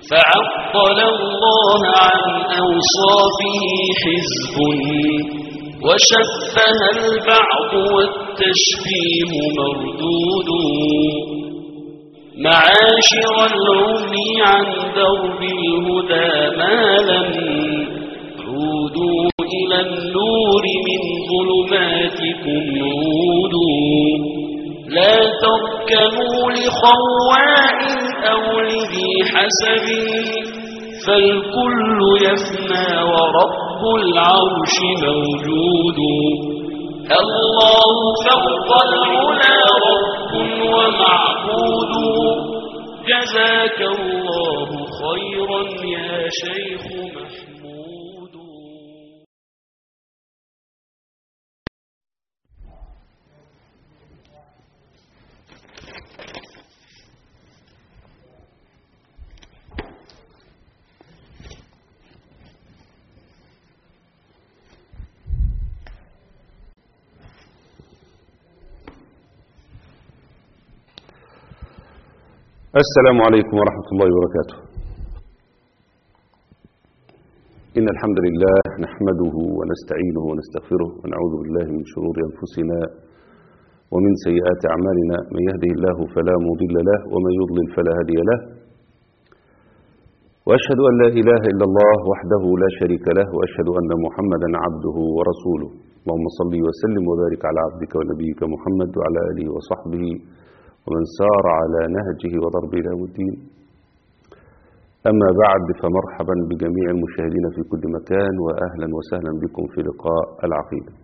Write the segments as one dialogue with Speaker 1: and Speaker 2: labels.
Speaker 1: فعطل الله عن أوصافه حزب وشبه البعض والتشبيه مردود معاشر العمي عن درب الهدى مالا عودوا إلى النور من ظلماتكم عودوا لا تركنوا لخواء أو لذي حسب فالكل يفنى ورب العرش موجود الله فوق العلا رب ومعبود جزاك الله خيرا يا شيخ محمود
Speaker 2: السلام عليكم ورحمة الله وبركاته إن الحمد لله نحمده ونستعينه ونستغفره ونعوذ بالله من شرور أنفسنا ومن سيئات أعمالنا من يهده الله فلا مضل له ومن يضلل فلا هادي له وأشهد أن لا إله إلا الله وحده لا شريك له وأشهد أن محمدا عبده ورسوله اللهم صل وسلم وبارك على عبدك ونبيك محمد وعلى آله وصحبه ومن سار على نهجه وضرب إلى الدين أما بعد فمرحبا بجميع المشاهدين في كل مكان وأهلا وسهلا بكم في لقاء العقيدة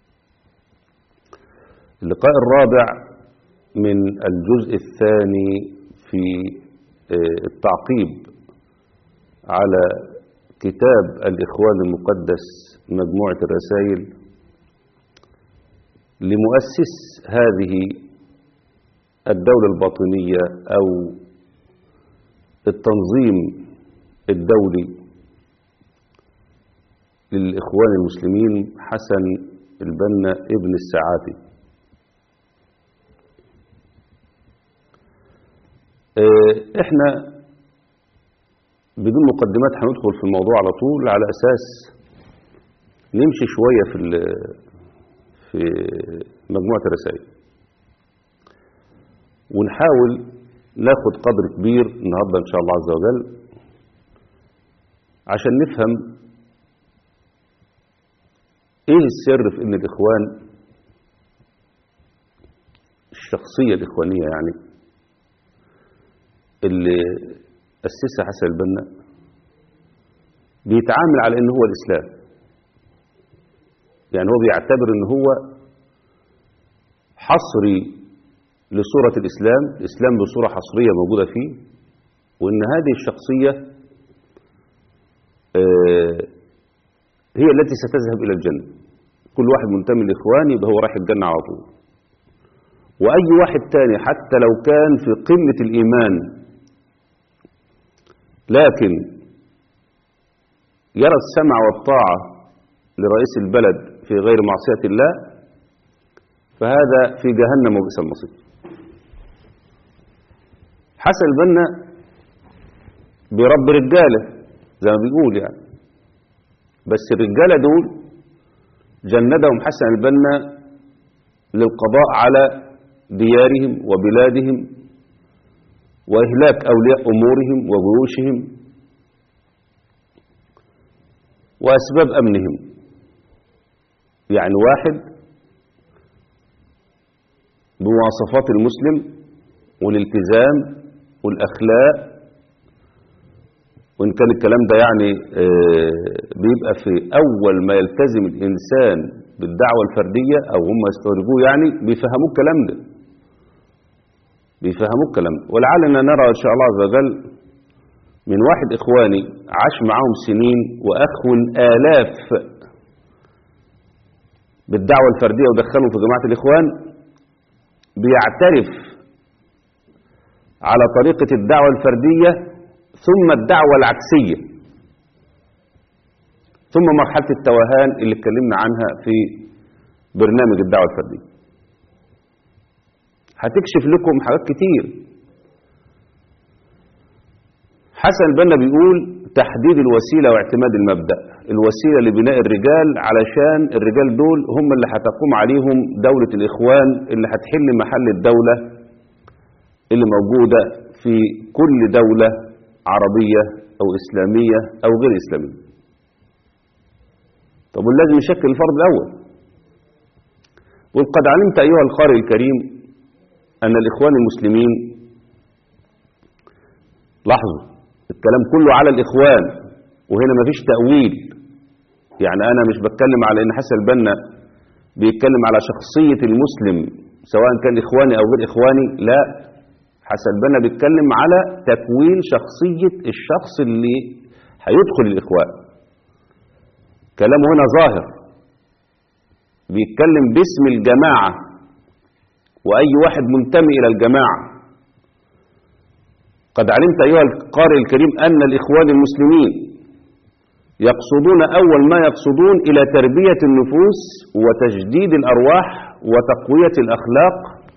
Speaker 2: اللقاء الرابع من الجزء الثاني في التعقيب على كتاب الإخوان المقدس مجموعة الرسائل لمؤسس هذه الدولة الباطنية أو التنظيم الدولي للإخوان المسلمين حسن البنا ابن السعاتي احنا بدون مقدمات هندخل في الموضوع على طول على أساس نمشي شوية في في مجموعة الرسائل ونحاول ناخد قدر كبير النهاردة إن شاء الله عز وجل عشان نفهم إيه السر في إن الإخوان الشخصية الإخوانية يعني اللي أسسها حسن البنا بيتعامل على إن هو الإسلام يعني هو بيعتبر إن هو حصري لصورة الإسلام الإسلام بصورة حصرية موجودة فيه وإن هذه الشخصية هي التي ستذهب إلى الجنة كل واحد منتمي للإخوان يبقى هو رايح الجنة على طول وأي واحد تاني حتى لو كان في قمة الإيمان لكن يرى السمع والطاعة لرئيس البلد في غير معصية الله فهذا في جهنم وبئس المصير حسن البنا برب رجاله زي ما بيقول يعني بس الرجاله دول جندهم حسن البنا للقضاء على ديارهم وبلادهم واهلاك اولياء امورهم وجيوشهم واسباب امنهم يعني واحد بمواصفات المسلم والالتزام والأخلاق وإن كان الكلام ده يعني بيبقى في أول ما يلتزم الإنسان بالدعوة الفردية أو هم يستغربوه يعني بيفهموه الكلام ده بيفهموه الكلام ده ولعلنا نرى إن شاء الله عز وجل من واحد إخواني عاش معاهم سنين وأخون آلاف بالدعوة الفردية ودخلهم في جماعة الإخوان بيعترف على طريقة الدعوة الفردية ثم الدعوة العكسية ثم مرحلة التوهان اللي اتكلمنا عنها في برنامج الدعوة الفردية هتكشف لكم حاجات كتير حسن البنا بيقول تحديد الوسيلة واعتماد المبدأ الوسيلة لبناء الرجال علشان الرجال دول هم اللي هتقوم عليهم دولة الإخوان اللي هتحل محل الدولة اللي موجودة في كل دولة عربية أو إسلامية أو غير إسلامية طب لازم يشكل الفرد الأول قد علمت أيها القارئ الكريم أن الإخوان المسلمين لاحظوا الكلام كله على الإخوان وهنا مفيش تأويل يعني أنا مش بتكلم على إن حسن البنا بيتكلم على شخصية المسلم سواء كان إخواني أو غير إخواني لا حسن البنا بيتكلم على تكوين شخصية الشخص اللي هيدخل الإخوان كلامه هنا ظاهر بيتكلم باسم الجماعة وأي واحد منتمي إلى الجماعة قد علمت أيها القارئ الكريم أن الإخوان المسلمين يقصدون أول ما يقصدون إلى تربية النفوس وتجديد الأرواح وتقوية الأخلاق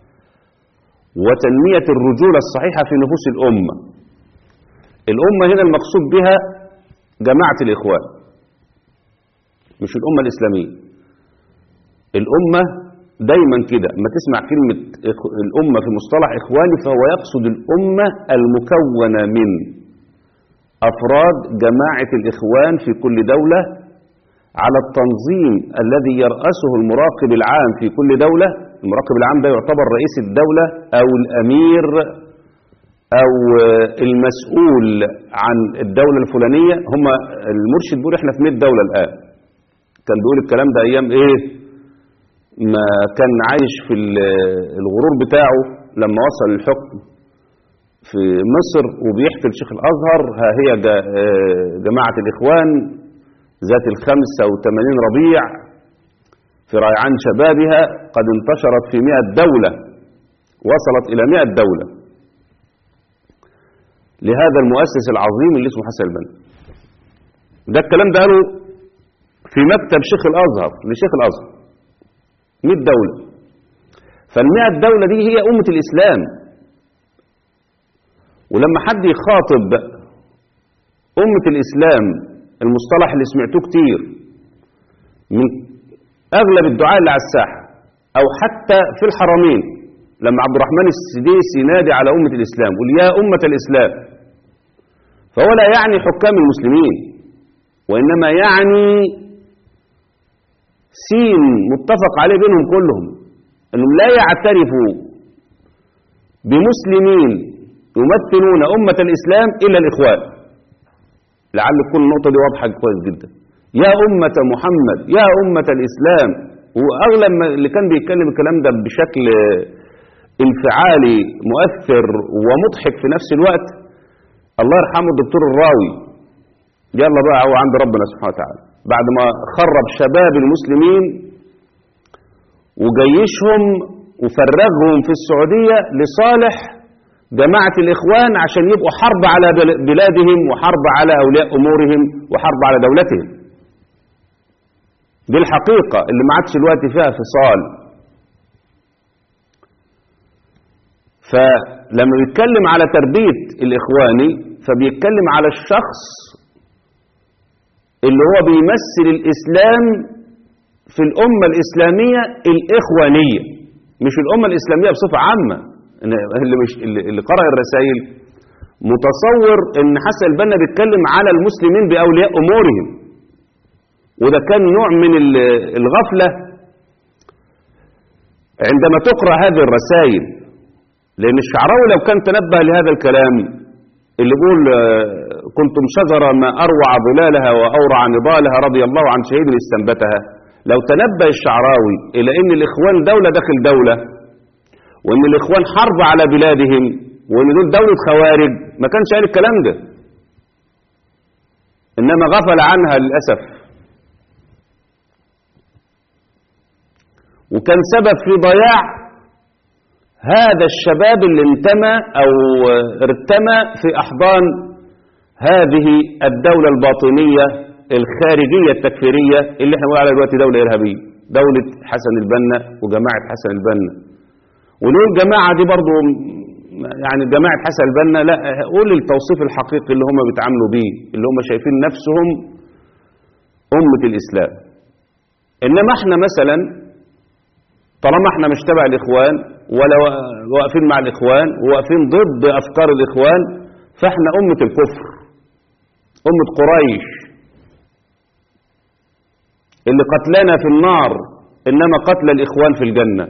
Speaker 2: وتنمية الرجولة الصحيحة في نفوس الأمة الأمة هنا المقصود بها جماعة الإخوان مش الأمة الإسلامية الأمة دايما كده ما تسمع كلمة الأمة في مصطلح إخواني فهو يقصد الأمة المكونة من أفراد جماعة الإخوان في كل دولة على التنظيم الذي يرأسه المراقب العام في كل دولة المراقب العام ده يعتبر رئيس الدولة أو الأمير أو المسؤول عن الدولة الفلانية هم المرشد بيقول احنا في 100 دولة الآن كان بيقول الكلام ده أيام إيه ما كان عايش في الغرور بتاعه لما وصل الحكم في مصر وبيحكي لشيخ الأزهر ها هي جماعة الإخوان ذات الخمسة وثمانين ربيع في ريعان شبابها قد انتشرت في مئة دولة وصلت إلى مئة دولة لهذا المؤسس العظيم اللي اسمه حسن البنا ده الكلام ده قاله في مكتب شيخ الأزهر لشيخ الأزهر 100 دولة فالمئة دولة دي هي أمة الإسلام ولما حد يخاطب أمة الإسلام المصطلح اللي سمعتوه كتير من أغلب الدعاء اللي على الساحة أو حتى في الحرمين لما عبد الرحمن السديس ينادي على أمة الإسلام قل يا أمة الإسلام فهو لا يعني حكام المسلمين وإنما يعني سين متفق عليه بينهم كلهم أنهم لا يعترفوا بمسلمين يمثلون أمة الإسلام إلا الإخوان لعل تكون النقطة دي واضحة كويس جدا يا أمة محمد يا أمة الإسلام وأغلب اللي كان بيتكلم الكلام ده بشكل انفعالي مؤثر ومضحك في نفس الوقت الله يرحمه الدكتور الراوي يلا بقى هو عند ربنا سبحانه وتعالى بعد ما خرب شباب المسلمين وجيشهم وفرغهم في السعودية لصالح جماعة الإخوان عشان يبقوا حرب على بلادهم وحرب على أولياء أمورهم وحرب على دولتهم دي الحقيقة اللي ما عادش الوقت فيها فصال فلما بيتكلم على تربية الإخواني فبيتكلم على الشخص اللي هو بيمثل الإسلام في الأمة الإسلامية الإخوانية مش الأمة الإسلامية بصفة عامة اللي, مش اللي قرأ الرسائل متصور ان حسن البنا بيتكلم على المسلمين بأولياء أمورهم وده كان نوع من الغفلة عندما تقرأ هذه الرسائل لأن الشعراوي لو كان تنبه لهذا الكلام اللي بيقول كنتم شجرة ما أروع ظلالها وأورع نضالها رضي الله عن شهيد استنبتها لو تنبه الشعراوي إلى أن الإخوان دولة داخل دولة وأن الإخوان حرب على بلادهم وأن دول دولة خوارج ما كانش قال الكلام ده إنما غفل عنها للأسف وكان سبب في ضياع هذا الشباب اللي انتمى أو ارتمى في أحضان هذه الدولة الباطنية الخارجية التكفيرية اللي احنا بنقول عليها دلوقتي دولة إرهابية دولة حسن البنا وجماعة حسن البنا ونقول الجماعة دي برضو يعني جماعة حسن البنا لا قول التوصيف الحقيقي اللي هم بيتعاملوا بيه اللي هم شايفين نفسهم أمة الإسلام إنما احنا مثلا طالما احنا مش تبع الإخوان ولا واقفين مع الإخوان وواقفين ضد أفكار الإخوان فاحنا أمة الكفر أمة قريش اللي قتلنا في النار إنما قتل الإخوان في الجنة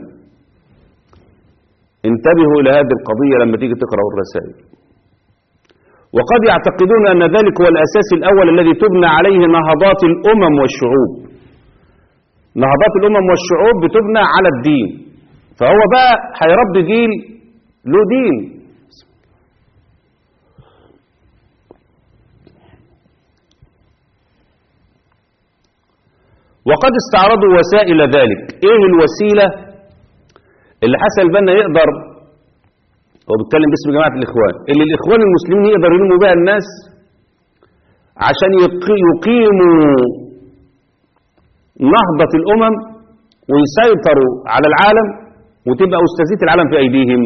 Speaker 2: انتبهوا إلى هذه القضية لما تيجي تقرأوا الرسائل وقد يعتقدون أن ذلك هو الأساس الأول الذي تبنى عليه نهضات الأمم والشعوب نهضات الأمم والشعوب بتبنى على الدين فهو بقى هيربي جيل له دين وقد استعرضوا وسائل ذلك ايه الوسيلة اللي حسن البنا يقدر هو بيتكلم باسم جماعة الإخوان اللي الإخوان المسلمين يقدروا يلموا بها الناس عشان يقيموا نهضة الأمم ويسيطروا على العالم وتبقى أستاذية العالم في أيديهم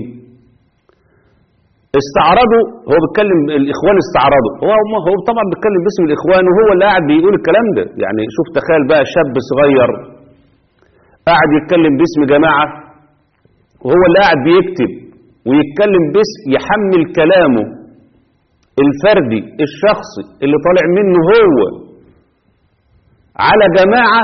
Speaker 2: استعرضوا هو بيتكلم الإخوان استعرضوا هو هو طبعا بيتكلم باسم الإخوان وهو اللي قاعد بيقول الكلام ده يعني شوف تخيل بقى شاب صغير قاعد يتكلم باسم جماعة وهو اللي قاعد بيكتب ويتكلم باسم يحمل كلامه الفردي الشخصي اللي طالع منه هو على جماعة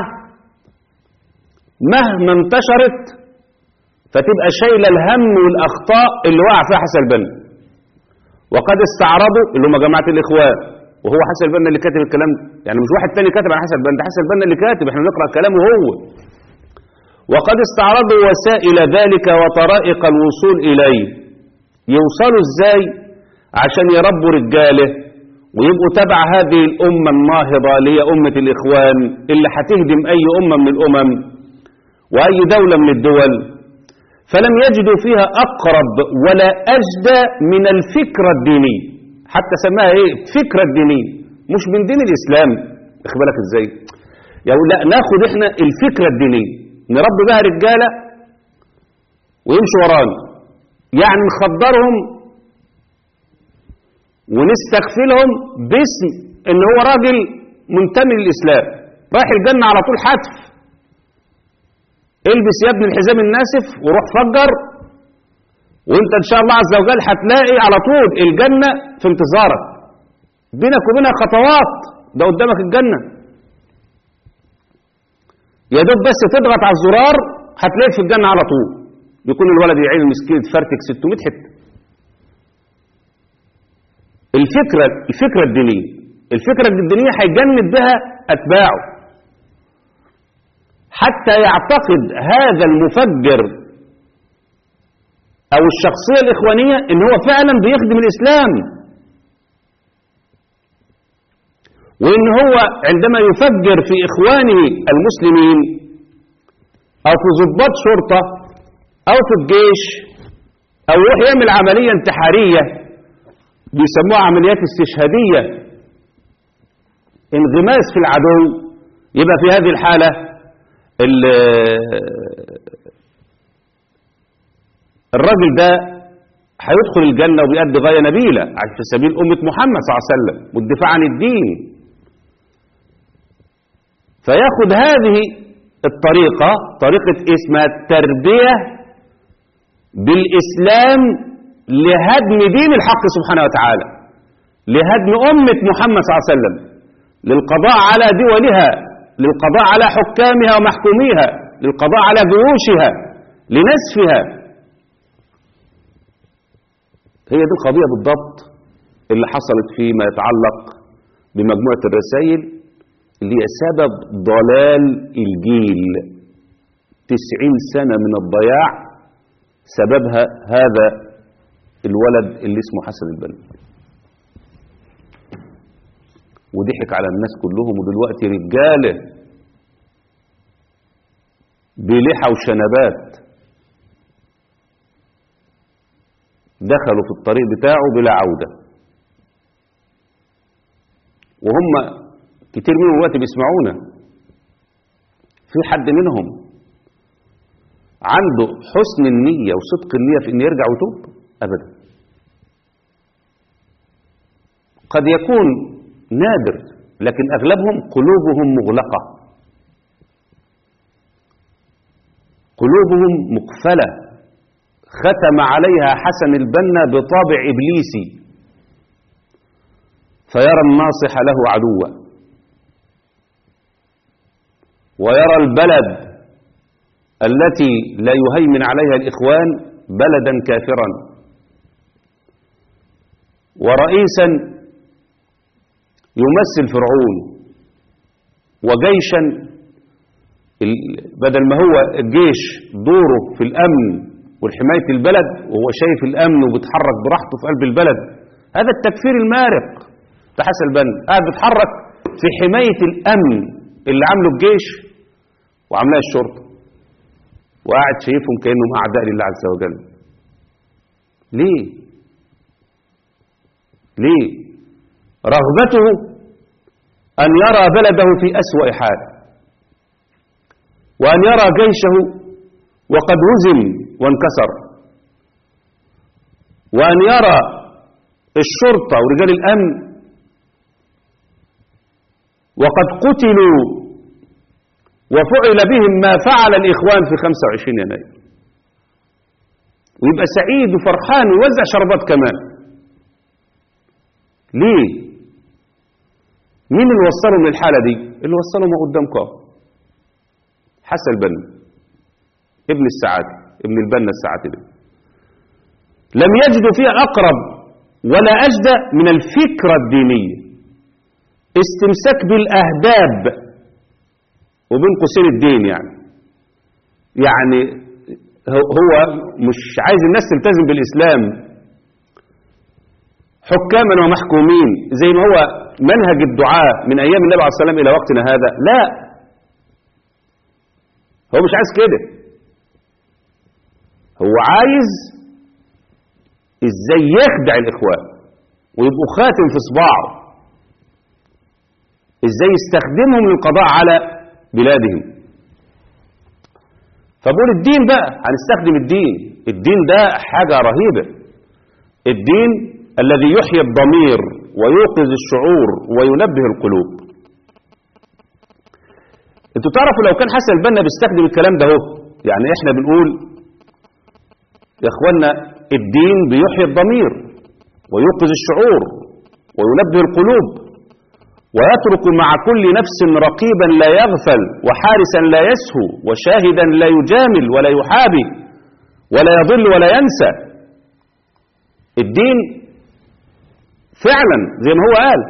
Speaker 2: مهما انتشرت فتبقى شايلة الهم والأخطاء اللي وقع فيها حسن البنا وقد استعرضوا اللي هم جماعة الإخوان وهو حسن البنا اللي كاتب الكلام ده يعني مش واحد تاني كاتب عن حسن البنا ده حسن البنا اللي كاتب احنا بنقرأ كلامه هو وقد استعرضوا وسائل ذلك وطرائق الوصول إليه يوصلوا ازاي عشان يربوا رجاله ويبقوا تبع هذه الأمة الناهضة اللي هي أمة الإخوان اللي هتهدم أي أمة من الأمم وأي دولة من الدول فلم يجدوا فيها أقرب ولا أجدى من الفكرة الدينية حتى سماها إيه فكرة الدينية مش من دين الإسلام بالك إزاي يعني لا ناخد إحنا الفكرة الدينية نربي بها رجالة ويمشوا ورانا يعني نخدرهم ونستغفلهم باسم ان هو راجل منتمي للاسلام رايح الجنة على طول حتف البس يا ابن الحزام الناسف وروح فجر وانت ان شاء الله عز وجل هتلاقي على طول الجنة في انتظارك بينك وبينها خطوات ده قدامك الجنة يا دوب بس تضغط على الزرار هتلاقيك في الجنة على طول يكون الولد يعين المسكين تفرتك 600 حته الفكرة الفكرة الدينية الفكرة الدينية هيجند بها أتباعه حتى يعتقد هذا المفجر أو الشخصية الإخوانية إن هو فعلا بيخدم الإسلام وإن هو عندما يفجر في إخوانه المسلمين أو في ضباط شرطة أو في الجيش أو يروح يعمل عملية انتحارية بيسموها عمليات استشهادية انغماس في العدو يبقى في هذه الحالة الراجل ده هيدخل الجنة وبيأدي غاية نبيلة في سبيل أمة محمد صلى الله عليه وسلم والدفاع عن الدين فياخد هذه الطريقة طريقة اسمها التربية بالإسلام لهدم دين الحق سبحانه وتعالى لهدم أمة محمد صلى الله عليه وسلم للقضاء على دولها للقضاء على حكامها ومحكوميها للقضاء على جيوشها لنسفها هي دي القضية بالضبط اللي حصلت فيما يتعلق بمجموعة الرسائل اللي هي سبب ضلال الجيل تسعين سنة من الضياع سببها هذا الولد اللي اسمه حسن البنا وضحك على الناس كلهم ودلوقتي رجاله بلحى وشنبات دخلوا في الطريق بتاعه بلا عودة وهم كتير منهم دلوقتي بيسمعونا في حد منهم عنده حسن النية وصدق النية في ان يرجع ويتوب ابدا قد يكون نادر لكن أغلبهم قلوبهم مغلقة قلوبهم مقفلة ختم عليها حسن البنا بطابع إبليسي فيرى الناصح له عدوا ويرى البلد التي لا يهيمن عليها الإخوان بلدا كافرا ورئيسا يمثل فرعون وجيشا بدل ما هو الجيش دوره في الأمن والحماية البلد وهو شايف الأمن وبيتحرك براحته في قلب البلد هذا التكفير المارق ده حسن البنا قاعد بيتحرك في حماية الأمن اللي عامله الجيش وعاملاه الشرطة وقاعد شايفهم كأنهم أعداء لله عز وجل ليه ليه رغبته أن يرى بلده في أسوأ حال وأن يرى جيشه وقد هزم وانكسر وأن يرى الشرطة ورجال الأمن وقد قتلوا وفعل بهم ما فعل الإخوان في 25 يناير ويبقى سعيد وفرحان ويوزع شربات كمان ليه مين اللي وصلهم للحالة دي اللي وصلهم قدامكم حسن البنا ابن السعادة ابن البنا السعادة ده لم يجدوا فيها أقرب ولا أجدى من الفكرة الدينية استمساك بالأهداب وبين قوسين الدين يعني يعني هو مش عايز الناس تلتزم بالإسلام حكاما ومحكومين زي ما هو منهج الدعاء من أيام النبي عليه الصلاة والسلام إلى وقتنا هذا لا هو مش عايز كده هو عايز ازاي يخدع الإخوان ويبقوا خاتم في صباعه ازاي يستخدمهم للقضاء على بلادهم فبقول الدين بقى هنستخدم الدين الدين ده حاجة رهيبة الدين الذي يحيي الضمير ويوقظ الشعور وينبه القلوب انتوا تعرفوا لو كان حسن البنا بيستخدم الكلام ده هو يعني احنا بنقول يا اخوانا الدين بيحيي الضمير ويوقظ الشعور وينبه القلوب ويترك مع كل نفس رقيبا لا يغفل وحارسا لا يسهو وشاهدا لا يجامل ولا يحابي ولا يضل ولا ينسى الدين فعلا زي ما هو قال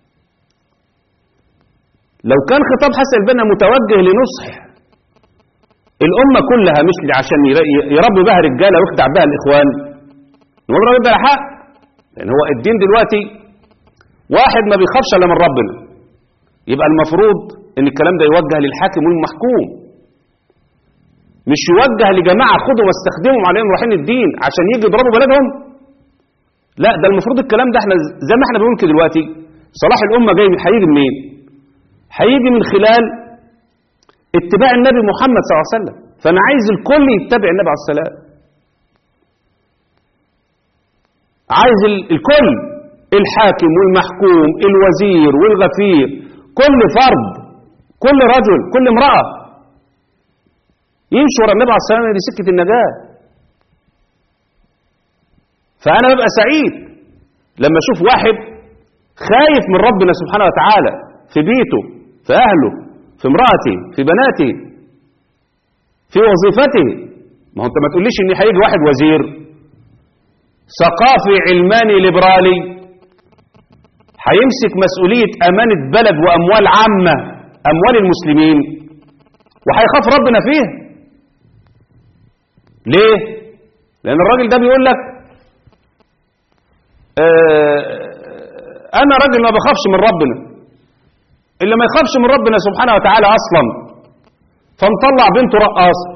Speaker 2: لو كان خطاب حسن البنا متوجه لنصح الأمة كلها مش عشان يربي بها رجالة ويخدع بها الإخوان نقول الراجل ده حق لأن هو الدين دلوقتي واحد ما بيخافش الا من ربنا يبقى المفروض ان الكلام ده يوجه للحاكم والمحكوم مش يوجه لجماعة خدوا واستخدمهم عليهم رايحين الدين عشان يجي يضربوا بلدهم لا ده المفروض الكلام ده احنا زي ما احنا بنقول كده دلوقتي صلاح الأمة جاي هيجي منين هيجي من خلال اتباع النبي محمد صلى الله عليه وسلم فانا عايز الكل يتبع النبي عليه السلام عايز الكل الحاكم والمحكوم الوزير والغفير كل فرد كل رجل كل امرأة يمشي ورا النبي عليه الصلاة والسلام لسكة النجاة فأنا ببقى سعيد لما أشوف واحد خايف من ربنا سبحانه وتعالى في بيته في أهله في امرأته في بناته في وظيفته ما هو أنت ما تقوليش إن هيجي واحد وزير ثقافي علماني ليبرالي هيمسك مسؤولية أمانة بلد وأموال عامة أموال المسلمين وهيخاف ربنا فيها ليه؟ لأن الراجل ده بيقول لك آه أنا راجل ما بخافش من ربنا اللي ما يخافش من ربنا سبحانه وتعالى أصلا فمطلع بنته رقاصة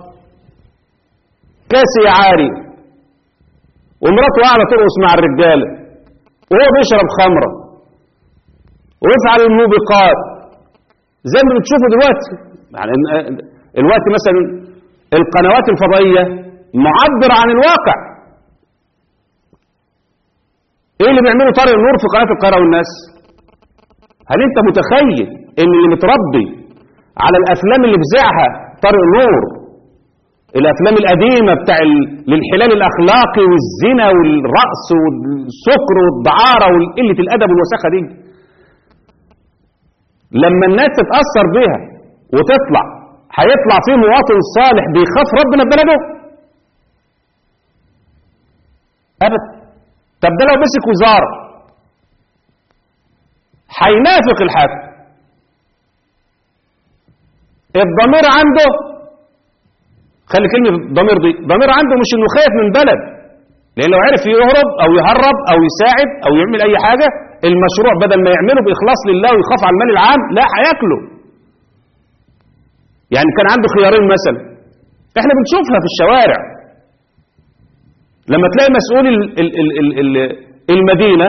Speaker 2: كاسي عاري ومراته قاعدة ترقص مع الرجالة وهو بيشرب خمره ويفعل الموبقات زي ما بتشوفوا دلوقتي يعني الوقت مثلا القنوات الفضائية معبرة عن الواقع ايه اللي بيعمله طارق النور في قناه القاهره والناس هل انت متخيل ان اللي متربي على الافلام اللي بزعها طارق النور الافلام القديمه بتاع ال- الانحلال الاخلاقي والزنا والرقص والسكر والدعاره وقله الادب والوساخه دي لما الناس تتاثر بيها وتطلع هيطلع فيه مواطن صالح بيخاف ربنا ببلده ابدا طب ده لو مسك وزاره هينافق الحاكم الضمير عنده خلي كلمة ضمير دي ضمير عنده مش انه خايف من بلد لان لو عرف يهرب او يهرب او يساعد او يعمل اي حاجة المشروع بدل ما يعمله باخلاص لله ويخاف على المال العام لا هياكله يعني كان عنده خيارين مثلا احنا بنشوفها في الشوارع لما تلاقي مسؤول ال ال ال ال ال المدينة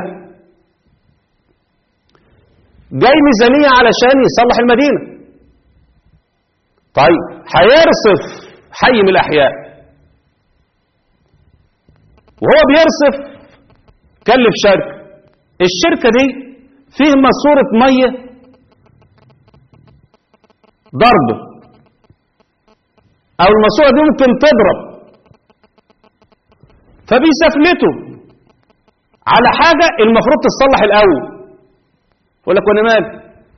Speaker 2: جاي ميزانية علشان يصلح المدينة طيب هيرصف حي من الأحياء وهو بيرصف كلف شركة الشركة دي فيه ماسورة مية ضرب أو الماسورة دي ممكن تضرب فبيسفلته على حاجة المفروض تصلح الأول يقول لك وانا مالي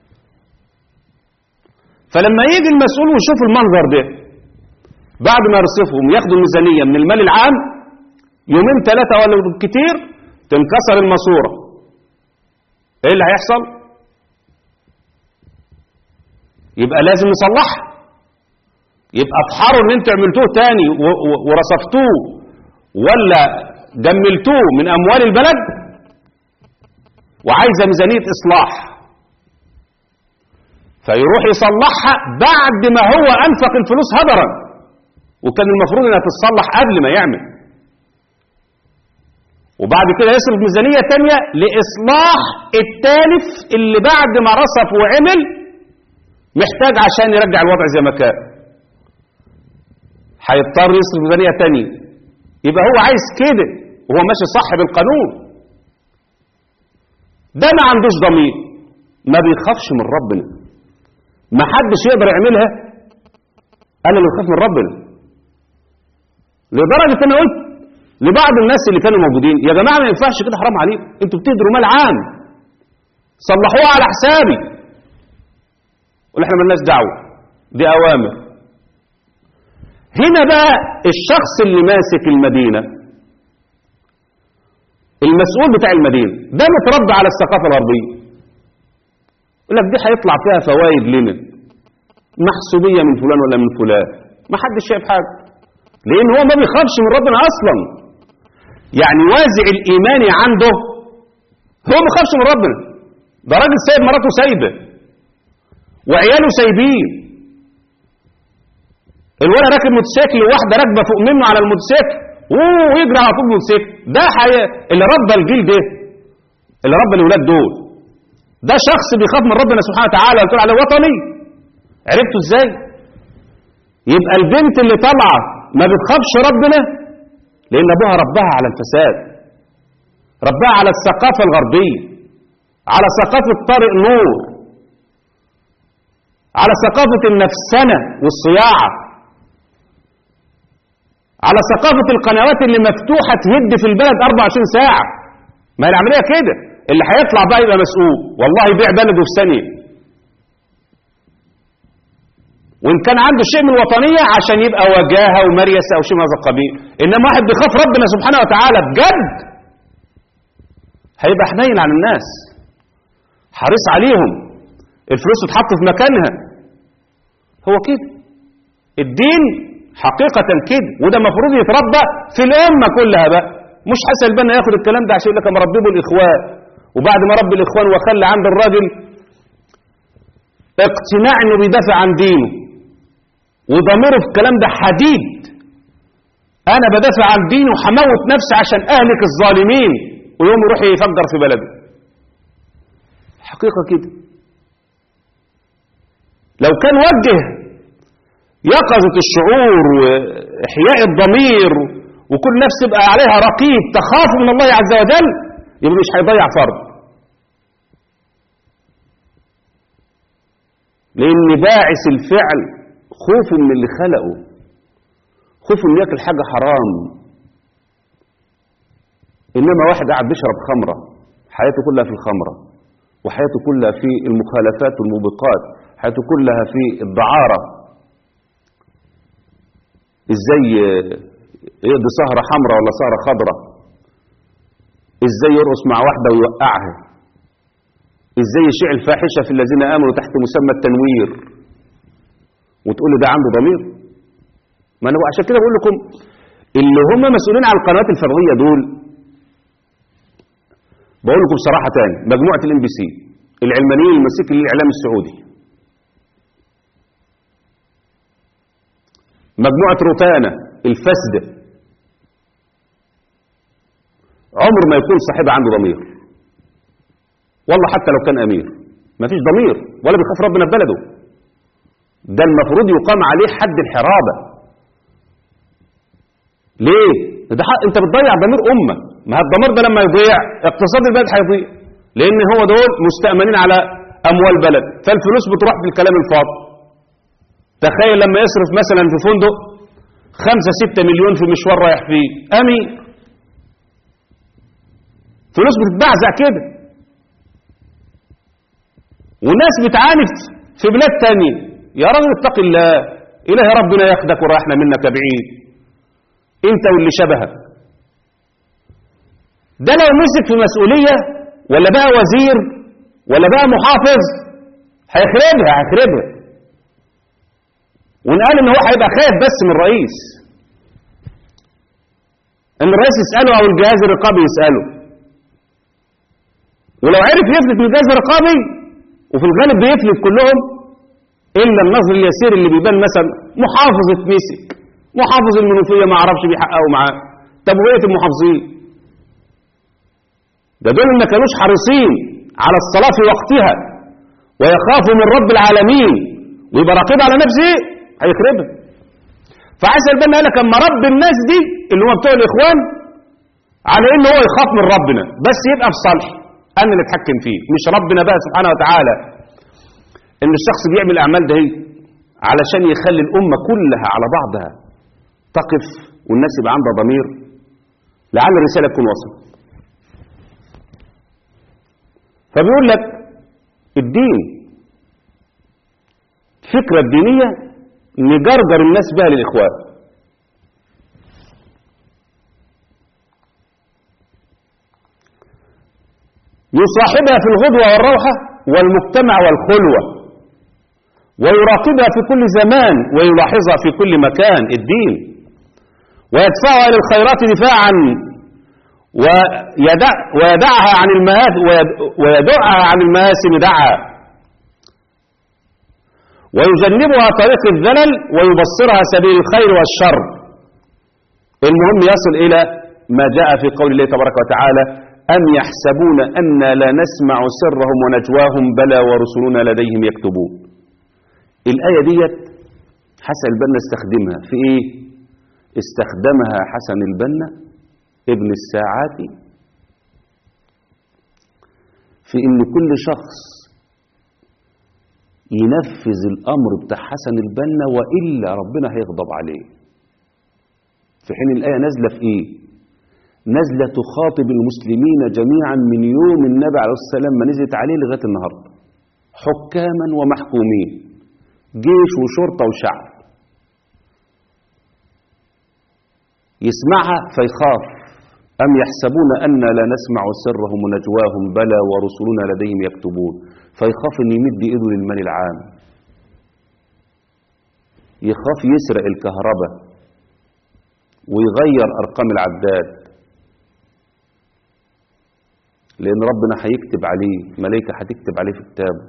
Speaker 2: فلما يجي المسؤول ويشوف المنظر ده بعد ما يرصفهم ياخدوا الميزانية من المال العام يومين ثلاثة ولا كتير تنكسر الماسورة ايه اللي هيحصل يبقى لازم نصلحها يبقى ابحروا ان انتوا عملتوه تاني و- و- ورصفتوه ولا جملتوه من اموال البلد وعايزه ميزانيه اصلاح فيروح يصلحها بعد ما هو انفق الفلوس هدرا وكان المفروض انها تتصلح قبل ما يعمل وبعد كده يصرف ميزانيه تانية لاصلاح التالف اللي بعد ما رصف وعمل محتاج عشان يرجع الوضع زي ما كان هيضطر يصرف ميزانيه تانية يبقى هو عايز كده وهو ماشي صح بالقانون ده ما عندوش ضمير ما بيخافش من ربنا ما حدش يقدر يعملها انا اللي بخاف من ربنا لدرجه انا قلت لبعض الناس اللي كانوا موجودين يا جماعه ما ينفعش كده حرام عليكم انتوا بتهدروا مال عام صلحوها على حسابي قول احنا مالناش دعوه دي اوامر هنا بقى الشخص اللي ماسك المدينه المسؤول بتاع المدينه ده متربى على الثقافه الغربيه يقول لك دي هيطلع فيها فوائد لنا محسوبيه من فلان ولا من فلان ما حدش شايف حاجه لان هو ما بيخافش من ربنا اصلا يعني وازع الايماني عنده هو ما بيخافش من ربنا ده راجل سايب مراته سايبه وعياله سايبين الولد راكب موتوسيكل وواحده راكبه فوق منه على الموتوسيكل اوه ويجري على طول الموتوسيكل ده حي... اللي ربى الجيل ده اللي ربى الاولاد دول ده شخص بيخاف من ربنا سبحانه وتعالى قلت عليه وطني عرفتوا ازاي يبقى البنت اللي طالعه ما بتخافش ربنا لان ابوها ربها على الفساد ربها على الثقافه الغربيه على ثقافه طارق نور على ثقافه النفسنه والصياعه على ثقافه القنوات اللي مفتوحه تهد في البلد 24 ساعه ما هي العمليه كده اللي هيطلع بقى يبقى مسؤول والله يبيع بلده في ثانيه وان كان عنده شيء من الوطنيه عشان يبقى وجاهه ومريسه او شيء من هذا القبيل انما واحد بيخاف ربنا سبحانه وتعالى بجد هيبقى حنين على الناس حريص عليهم الفلوس تتحط في مكانها هو كده الدين حقيقة كده وده المفروض يتربى في الأمة كلها بقى مش حسن البنا ياخد الكلام ده عشان يقول لك انا مربيه الإخوان وبعد ما ربي الإخوان وخلى عند الراجل اقتناع انه بيدافع عن دينه وضميره في الكلام ده حديد انا بدافع عن ديني وهموت نفسي عشان اهلك الظالمين ويوم يروح يفجر في بلده حقيقة كده لو كان وجه يقظة الشعور وإحياء الضمير وكل نفس يبقى عليها رقيب تخاف من الله عز وجل يبقى مش هيضيع فرض لأن باعث الفعل خوفه من اللي خلقه خوفه انه ياكل حاجة حرام إنما واحد قاعد بيشرب خمرة حياته كلها في الخمرة وحياته كلها في المخالفات والموبقات حياته كلها في الدعارة ازاي يقضي سهرة حمراء ولا سهرة خضراء ازاي يرقص مع واحدة ويوقعها ازاي يشيع الفاحشة في الذين آمنوا تحت مسمى التنوير وتقول لي ده عنده ضمير ما انا عشان كده بقول لكم اللي هم مسؤولين عن القنوات الفرعيه دول بقول لكم صراحه تاني مجموعه الام بي سي العلمانيين المسيكي للاعلام السعودي مجموعه روتانا الفاسده عمر ما يكون صاحبها عنده ضمير والله حتى لو كان امير ما فيش ضمير ولا بيخاف ربنا في بلده ده المفروض يقام عليه حد الحرابه ليه ده حق انت بتضيع ضمير امه ما الضمير ده لما يضيع اقتصاد البلد هيضيع لان هو دول مستأمنين على اموال بلد فالفلوس بتروح في الكلام الفاضي تخيل لما يصرف مثلا في فندق خمسة ستة مليون في مشوار رايح فيه امين فلوس بتتبعزع كده وناس بتعاني في بلاد تانية يا راجل اتق الله إله ربنا ياخدك ورايحنا منك بعيد انت واللي شبهك ده لو مسك في مسؤولية ولا بقى وزير ولا بقى محافظ هيخربها هيخربها ونقال ان هو هيبقى خايف بس من الرئيس ان الرئيس يسأله او الجهاز الرقابي يسأله ولو عرف يفلت من الجهاز الرقابي وفي الغالب بيفلت كلهم الا النظر اليسير اللي بيبان مثلا محافظ اتمسك محافظ المنوفية ما عرفش بيحققوا معاه طب وبقيه المحافظين ده دول ما كانوش حريصين على الصلاة في وقتها ويخافوا من رب العالمين ويبقى راقب على نفسه هيخربها فعايز البنا قال لك اما رب الناس دي اللي هم بتوع الاخوان على ان هو يخاف من ربنا بس يبقى في صالح انا اللي اتحكم فيه مش ربنا بقى سبحانه وتعالى ان الشخص بيعمل اعمال ده هي علشان يخلي الامه كلها على بعضها تقف والناس يبقى عندها ضمير لعل الرساله تكون وصلت فبيقول لك الدين الفكره الدينيه نجرجر الناس بها للاخوان يصاحبها في الغدوة والروحة والمجتمع والخلوة ويراقبها في كل زمان ويلاحظها في كل مكان الدين ويدفعها للخيرات دفاعا ويدع ويدعها عن المآثم ويدعها عن المآثم دعا ويجنبها طريق الذلل ويبصرها سبيل الخير والشر المهم يصل إلى ما جاء في قول الله تبارك وتعالى أم يحسبون أن لا نسمع سرهم ونجواهم بلى ورسلنا لديهم يكتبون الآية ديت حسن البنا استخدمها في إيه استخدمها حسن البنا ابن الساعاتي في إن كل شخص ينفذ الأمر بتاع حسن البنا وإلا ربنا هيغضب عليه في حين الآية نازلة في إيه نازلة تخاطب المسلمين جميعا من يوم النبي عليه الصلاة والسلام ما نزلت عليه لغاية النهاردة حكاما ومحكومين جيش وشرطة وشعب يسمعها فيخاف أم يحسبون أن لا نسمع سرهم ونجواهم بلى ورسلنا لديهم يكتبون فيخاف أن يمد إيده للمال العام يخاف يسرق الكهرباء ويغير أرقام العداد لأن ربنا هيكتب عليه ملائكة هتكتب عليه في كتابه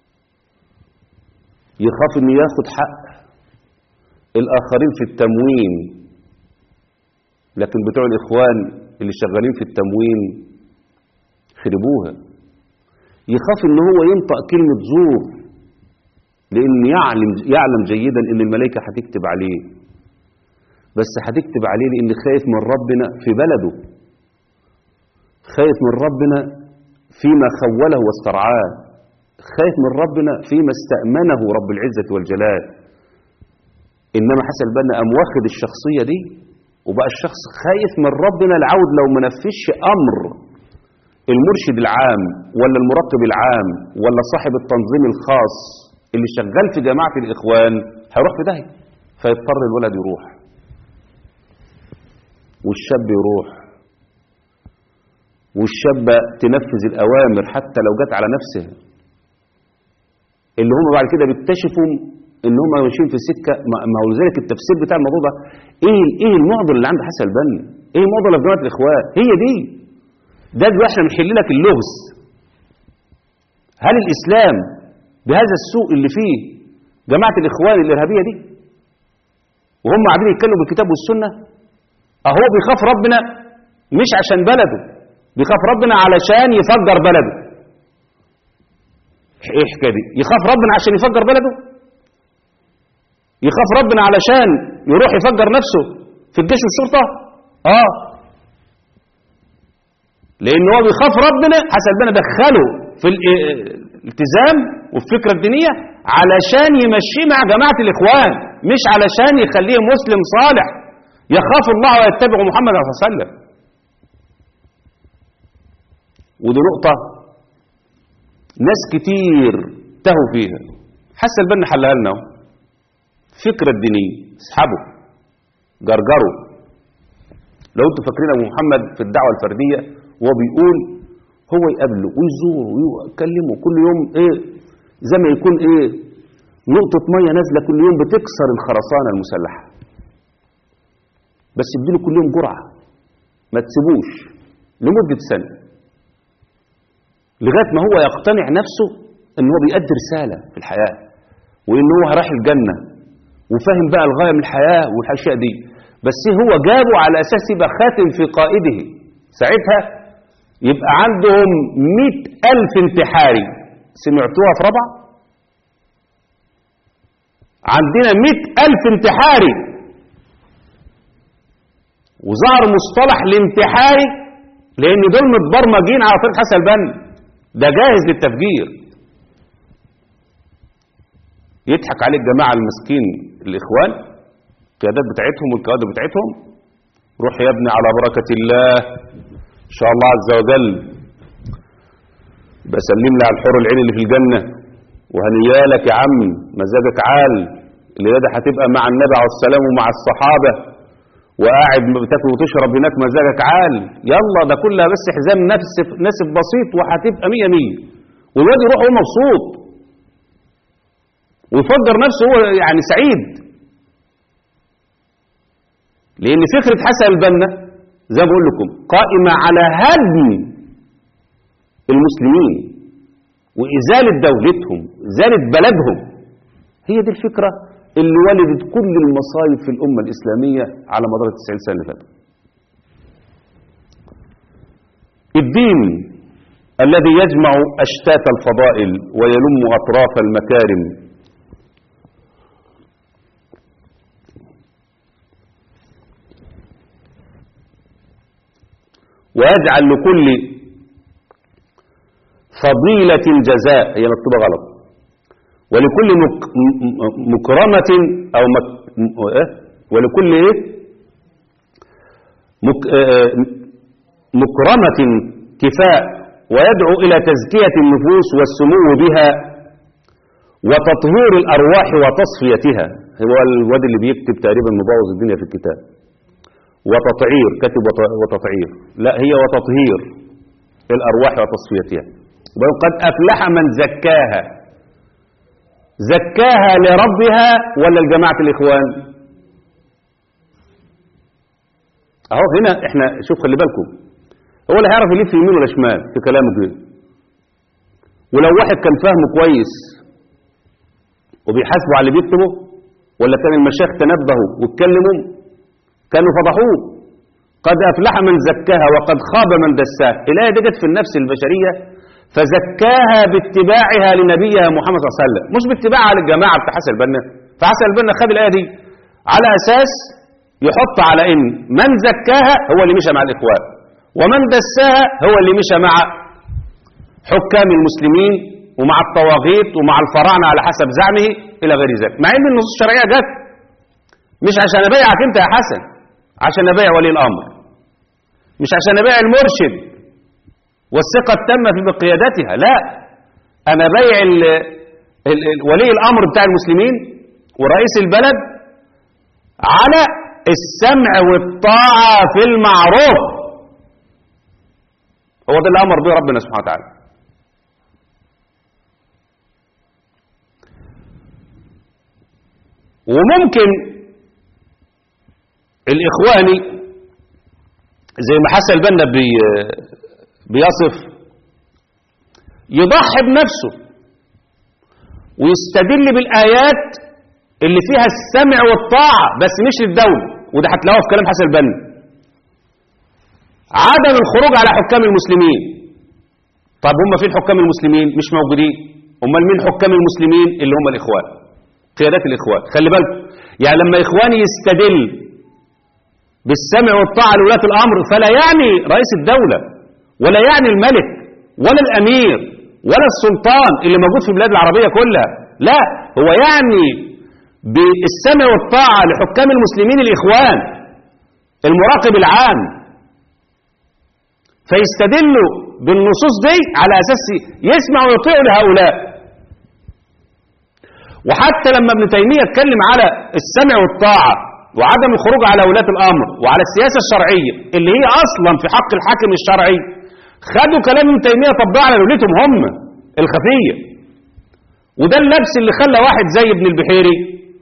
Speaker 2: يخاف أن ياخد حق الآخرين في التموين لكن بتوع الإخوان اللي شغالين في التموين خربوها يخاف ان هو ينطق كلمة زور لان يعلم, يعلم جيدا ان الملائكة هتكتب عليه بس هتكتب عليه لان خايف من ربنا في بلده خايف من ربنا فيما خوله واسترعاه خايف من ربنا فيما استأمنه رب العزة والجلال إنما حسن البنا قام واخد الشخصية دي وبقى الشخص خايف من ربنا العود لو ما نفذش أمر المرشد العام ولا المراقب العام ولا صاحب التنظيم الخاص اللي شغال في جماعة الإخوان هيروح في داهية فيضطر الولد يروح والشاب يروح والشابة تنفذ الأوامر حتى لو جت على نفسها اللي هم بعد كده بيكتشفوا ان هم ماشيين في سكه ما هو لذلك التفسير بتاع الموضوع ده ايه ايه المعضله اللي عند حسن البنا ايه المعضله في جماعه الاخوان هي دي ده دلوقتي احنا بنحل لك اللغز هل الاسلام بهذا السوء اللي فيه جماعه الاخوان الارهابيه دي وهم قاعدين يتكلموا بالكتاب والسنه اهو بيخاف ربنا مش عشان بلده بيخاف ربنا علشان يفجر بلده ايه الحكايه دي يخاف ربنا عشان يفجر بلده يخاف ربنا علشان يروح يفجر نفسه في الجيش والشرطه اه لان هو بيخاف ربنا حسن بنا دخله في الالتزام والفكره الدينيه علشان يمشيه مع جماعه الاخوان مش علشان يخليه مسلم صالح يخاف الله ويتبع محمد صلى الله عليه وسلم ودي نقطه ناس كتير تهوا فيها حسن البنا حلها لنا فكرة الدينية اسحبوا جرجروا لو انتوا فاكرين ابو محمد في الدعوة الفردية وهو بيقول هو يقابله ويزوره ويكلمه كل يوم ايه زي ما يكون ايه نقطة مية نازلة كل يوم بتكسر الخرسانة المسلحة بس اديله كل يوم جرعة ما تسيبوش لمدة سنة لغاية ما هو يقتنع نفسه ان هو بيأدي رسالة في الحياة وان هو راح الجنة وفاهم بقى الغاية من الحياة والاشياء دي بس هو جابه على اساس يبقى خاتم في قائده ساعتها يبقى عندهم مئة ألف انتحاري سمعتوها في ربع عندنا مئة ألف انتحاري وظهر مصطلح الانتحاري لان دول متبرمجين على طريق حسن البنا ده جاهز للتفجير يضحك عليه الجماعة المسكين الإخوان القيادات بتاعتهم والكوادر بتاعتهم روح يا ابني على بركة الله إن شاء الله عز وجل بسلم لي على الحور العين اللي في الجنة وهنيالك يا عم مزاجك عال اللي ده هتبقى مع النبي عليه السلام ومع الصحابة وقاعد بتاكل وتشرب هناك مزاجك عال يلا ده كلها بس حزام نفس ناسف بسيط وهتبقى مية مية والواد يروح هو مبسوط ويفجر نفسه هو يعني سعيد لان فكرة حسن البنا زي ما بقول لكم قائمة على هدم المسلمين وإزالة دولتهم إزالة بلدهم هي دي الفكرة اللي ولدت كل المصايب في الأمة الإسلامية على مدار التسعين سنة اللي فاتوا الدين الذي يجمع أشتات الفضائل ويلم أطراف المكارم ويجعل لكل فضيلة جزاء هي مكتوبة غلط ولكل مك مكرمة أو مك ولكل إيه مك مكرمة كفاء ويدعو إلى تزكية النفوس والسمو بها وتطهير الأرواح وتصفيتها هو الواد اللي بيكتب تقريبا مبوظ الدنيا في الكتاب وتطعير كتب وتطعير لا هي وتطهير الأرواح وتصفيتها قد أفلح من زكاها زكاها لربها ولا لجماعة الإخوان أهو هنا إحنا شوف خلي بالكم هو اللي هيعرف يلف يمين ولا شمال في كلامه كده ولو واحد كان فاهمه كويس وبيحاسبوا على اللي بيكتبه ولا كان المشايخ تنبهوا واتكلموا كانوا فضحوه قد أفلح من زكاها وقد خاب من دساها الآية دي جت في النفس البشرية فزكاها باتباعها لنبيها محمد صلى الله عليه وسلم مش باتباعها للجماعة بتاع حسن البنا فحسن البنا خد الآية دي على أساس يحط على إن من زكاها هو اللي مشى مع الإخوان ومن دساها هو اللي مشى مع حكام المسلمين ومع الطواغيت ومع الفراعنة على حسب زعمه إلى غير ذلك مع أن النصوص الشرعية جت مش عشان أبيعك أنت يا حسن عشان أبيع ولي الأمر مش عشان أبيع المرشد والثقة التامة في بقيادتها لا أنا بيع ال ال ال ولي الأمر بتاع المسلمين ورئيس البلد على السمع والطاعة في المعروف هو ده اللي أمر به ربنا سبحانه وتعالى وممكن الإخواني زي ما حسن البنا بي بيصف يضحي بنفسه ويستدل بالآيات اللي فيها السمع والطاعة بس مش للدولة وده هتلاقوه في كلام حسن البنا عدم الخروج على حكام المسلمين طب هم فين حكام المسلمين مش موجودين امال مين حكام المسلمين اللي هم الاخوان قيادات الاخوان خلي بالكم يعني لما اخواني يستدل بالسمع والطاعه لولاة الامر فلا يعني رئيس الدوله ولا يعني الملك ولا الامير ولا السلطان اللي موجود في البلاد العربيه كلها لا هو يعني بالسمع والطاعه لحكام المسلمين الاخوان المراقب العام فيستدلوا بالنصوص دي على أساس يسمع ويطيع لهؤلاء وحتى لما ابن تيمية اتكلم على السمع والطاعة وعدم الخروج على ولاة الأمر وعلى السياسة الشرعية اللي هي أصلا في حق الحاكم الشرعي خدوا كلام ابن تيمية طبقوا على دولتهم هم الخفية وده اللبس اللي خلى واحد زي ابن البحيري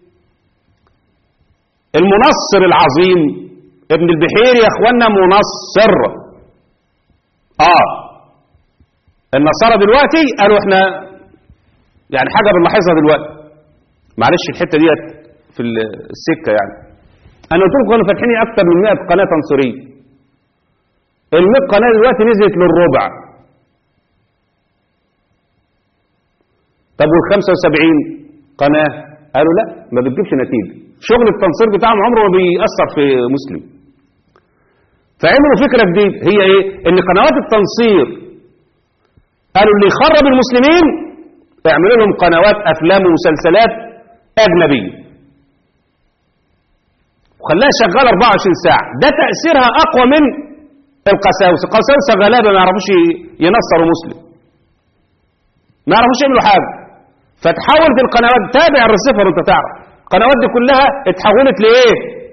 Speaker 2: المنصر العظيم ابن البحيري يا اخوانا منصر اه النصارى دلوقتي قالوا احنا يعني حاجة بنلاحظها دلوقتي معلش الحتة ديت في السكة يعني انا قلت لكم كانوا فاتحين اكتر من 100 قناة تنصيرية ال 100 قناة دلوقتي نزلت للربع طب وال 75 قناة قالوا لا ما بتجيبش نتيجة شغل التنصير بتاعهم عمره ما بيأثر في مسلم فعملوا فكرة جديدة هي ايه ان قنوات التنصير قالوا اللي يخرب المسلمين اعملوا لهم قنوات افلام ومسلسلات اجنبية وخلاها شغالة 24 ساعة ده تأثيرها اقوى من القساوسة القساوسة غلابة ما يعرفوش ينصروا مسلم ما يعرفوش يعملوا حاجة فتحولت القنوات تابع الرسيفر وانت تعرف القنوات دي كلها اتحولت لايه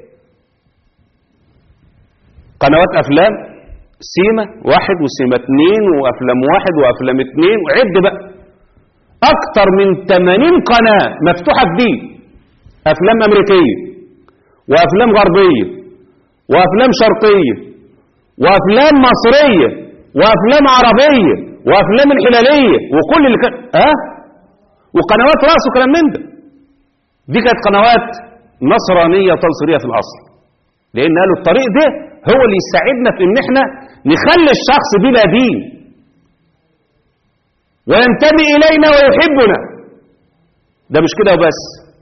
Speaker 2: قنوات افلام سيما واحد وسيما اتنين وافلام واحد وافلام اتنين وعد بقى اكتر من 80 قناة مفتوحة جديد افلام امريكية وافلام غربية وافلام شرقية وافلام مصرية وافلام عربية وافلام الحلالية وكل اللي كان ها أه؟ وقنوات راس وكلام من ده دي كانت قنوات نصرانية تنصيرية في الاصل لان قالوا الطريق ده هو اللي يساعدنا في ان احنا نخلي الشخص بلا دين وينتمي الينا ويحبنا ده مش كده وبس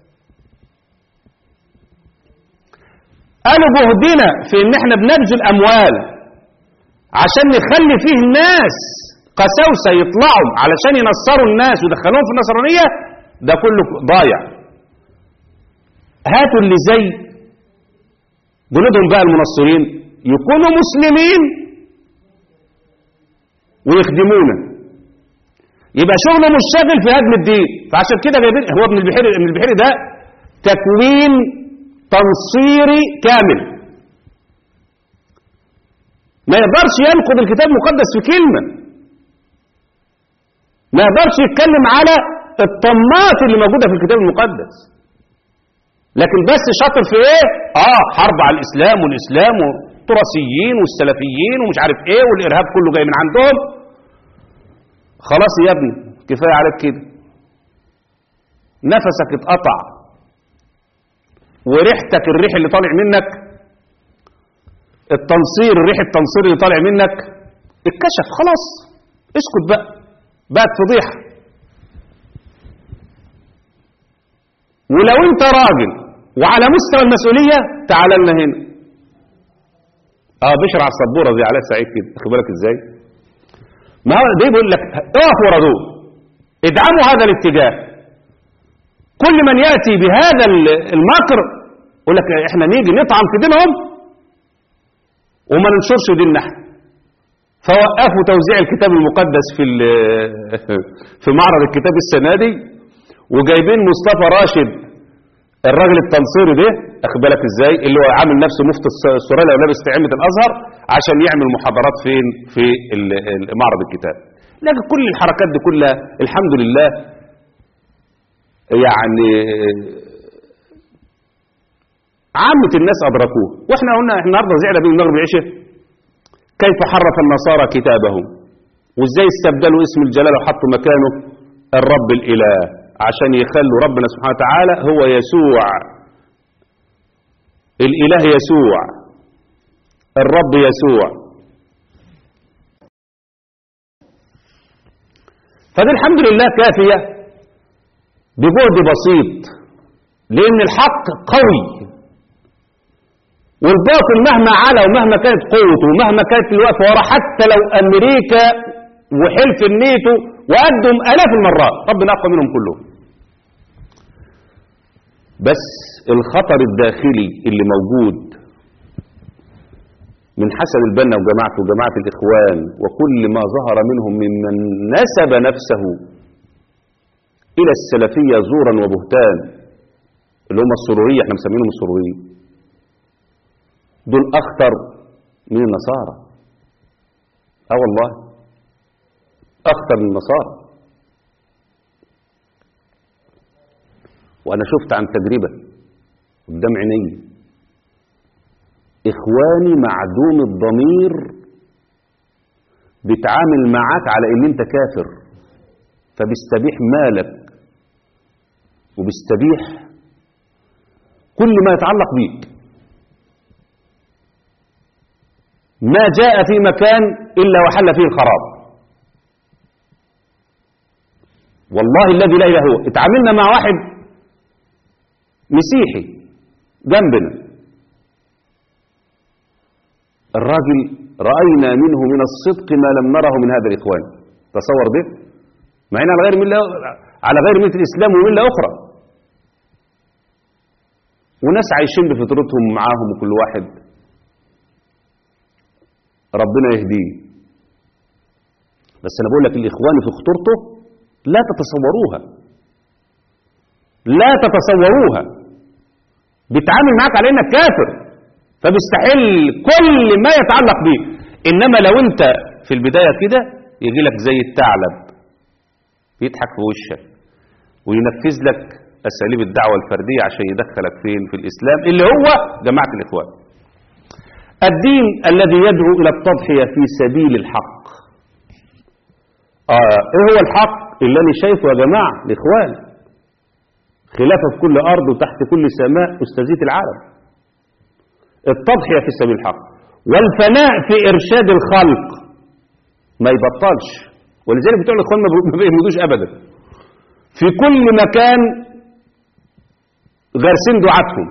Speaker 2: قالوا جهدنا في ان احنا بنبذل اموال عشان نخلي فيه الناس قساوسه يطلعوا علشان ينصروا الناس ويدخلوهم في النصرانيه ده كله ضايع هاتوا اللي زي جنودهم بقى المنصرين يكونوا مسلمين ويخدمونا يبقى شغله مش شاغل في هدم الدين فعشان كده جايبين هو ابن البحيري ابن البحيري ده تكوين تنصيري كامل ما يقدرش ينقض الكتاب المقدس في كلمة ما يقدرش يتكلم على الطمات اللي موجودة في الكتاب المقدس لكن بس شاطر في ايه اه حرب على الاسلام والاسلام والتراثيين والسلفيين ومش عارف ايه والارهاب كله جاي من عندهم خلاص يا ابني كفايه عليك كده نفسك اتقطع وريحتك الريح اللي طالع منك التنصير الريح التنصير اللي طالع منك اتكشف خلاص اسكت بقى بقت فضيحه ولو انت راجل وعلى مستوى المسؤولية تعال لنا هنا اه بيشرع السبوره زي علاء سعيد كده واخد بالك ازاي ما هو ده بيقول لك اقف ورا دول ادعموا هذا الاتجاه كل من ياتي بهذا ال- المكر يقول لك احنا نيجي نطعن في دينهم وما ننشرش ديننا احنا فوقفوا توزيع الكتاب المقدس في ال- في معرض الكتاب السنه دي وجايبين مصطفى راشد الراجل التنصيري ده اخد بالك ازاي اللي هو عامل نفسه مفتي الس- السورية ولابس عمة الازهر عشان يعمل محاضرات فين في ال- ال- معرض الكتاب لكن كل الحركات دي كلها الحمد لله يعني عامة الناس أدركوه وإحنا قلنا إحنا النهارده زعنا بين المغرب العشاء كيف حرف النصارى كتابهم وإزاي استبدلوا اسم الجلالة وحطوا مكانه الرب الإله عشان يخلوا ربنا سبحانه وتعالى هو يسوع الإله يسوع الرب يسوع فدي الحمد لله كافية بجهد بسيط لأن الحق قوي والباطل مهما علا ومهما كانت قوته ومهما كانت الوقفة ورا حتى لو أمريكا وحلف النيتو وقدم آلاف المرات ربنا أقوى منهم كلهم بس الخطر الداخلي اللي موجود من حسن البنا وجماعته وجماعة الإخوان وكل ما ظهر منهم ممن نسب نفسه إلى السلفية زورا وبهتان اللي هم السرورية احنا مسمينهم السروريين دول أخطر من النصارى اه والله أخطر من النصارى وأنا شفت عن تجربة قدام عيني إخواني معدوم الضمير بيتعامل معاك على إن أنت كافر فبيستبيح مالك وبيستبيح كل ما يتعلق بيك ما جاء في مكان إلا وحل فيه الخراب والله الذي لا إله هو اتعاملنا مع واحد مسيحي جنبنا الراجل رأينا منه من الصدق ما لم نره من هذا الإخوان تصور ده مع إن على غير ملة على غير ملة الإسلام وملة أخرى وناس عايشين بفطرتهم معاهم وكل واحد ربنا يهديه بس أنا بقول لك الإخوان في خطورته لا تتصوروها لا تتصوروها بيتعامل معاك على انك كافر فبيستحل كل ما يتعلق بيه انما لو انت في البدايه كده يجي لك زي الثعلب يضحك في وشك وينفذ لك اساليب الدعوه الفرديه عشان يدخلك فين في الاسلام اللي هو جماعه الاخوان الدين الذي يدعو الى التضحيه في سبيل الحق آه ايه هو الحق اللي انا شايفه يا جماعه الاخوان خلافه في كل ارض وتحت كل سماء استاذيه العالم التضحيه في سبيل الحق والفناء في ارشاد الخلق ما يبطلش ولذلك بتوع الاخوان ما بيهمدوش ابدا في كل مكان غارسين دعاتهم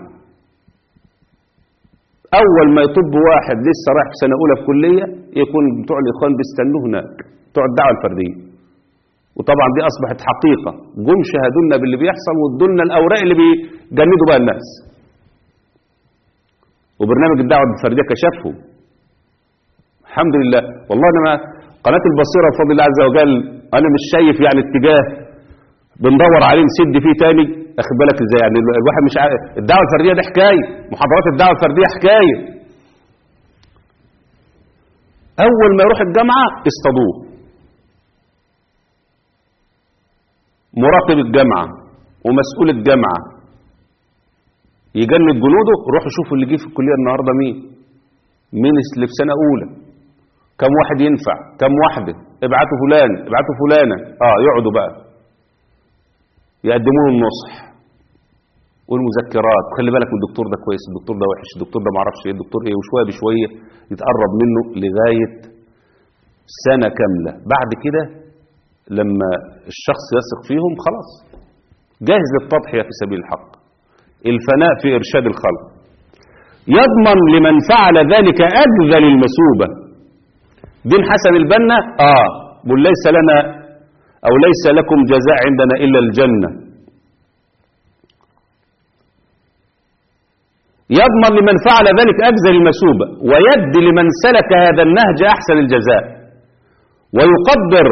Speaker 2: اول ما يطب واحد لسه رايح في سنه اولى في كليه يكون بتوع الاخوان بيستنوه هناك بتوع الدعوه الفرديه وطبعا دي اصبحت حقيقه جم شهدونا باللي بيحصل وادولنا الاوراق اللي بيجندوا بها الناس وبرنامج الدعوه الفرديه كشفهم الحمد لله والله انا ما قناه البصيره بفضل الله عز وجل انا مش شايف يعني اتجاه بندور عليه نسد فيه تاني اخد بالك ازاي يعني الواحد مش عارف الدعوه الفرديه دي حكايه محاضرات الدعوه الفرديه حكايه اول ما يروح الجامعه اصطادوه مراقب الجامعه ومسؤول الجامعه يجند جنوده روحوا شوفوا اللي جه في الكليه النهارده مين مين اللي في سنه اولى كم واحد ينفع كم واحده ابعتوا فلان ابعتوا فلانه اه يقعدوا بقى يقدموا له النصح والمذكرات خلي بالك من الدكتور ده كويس الدكتور ده وحش الدكتور ده ما اعرفش ايه الدكتور ايه وشويه بشويه يتقرب منه لغايه سنه كامله بعد كده لما الشخص يثق فيهم خلاص جاهز للتضحيه في سبيل الحق الفناء في ارشاد الخلق يضمن لمن فعل ذلك أجزل المسوبة دين حسن البنا آه بل ليس لنا أو ليس لكم جزاء عندنا إلا الجنة يضمن لمن فعل ذلك أجزل المسوبة ويد لمن سلك هذا النهج أحسن الجزاء ويقدر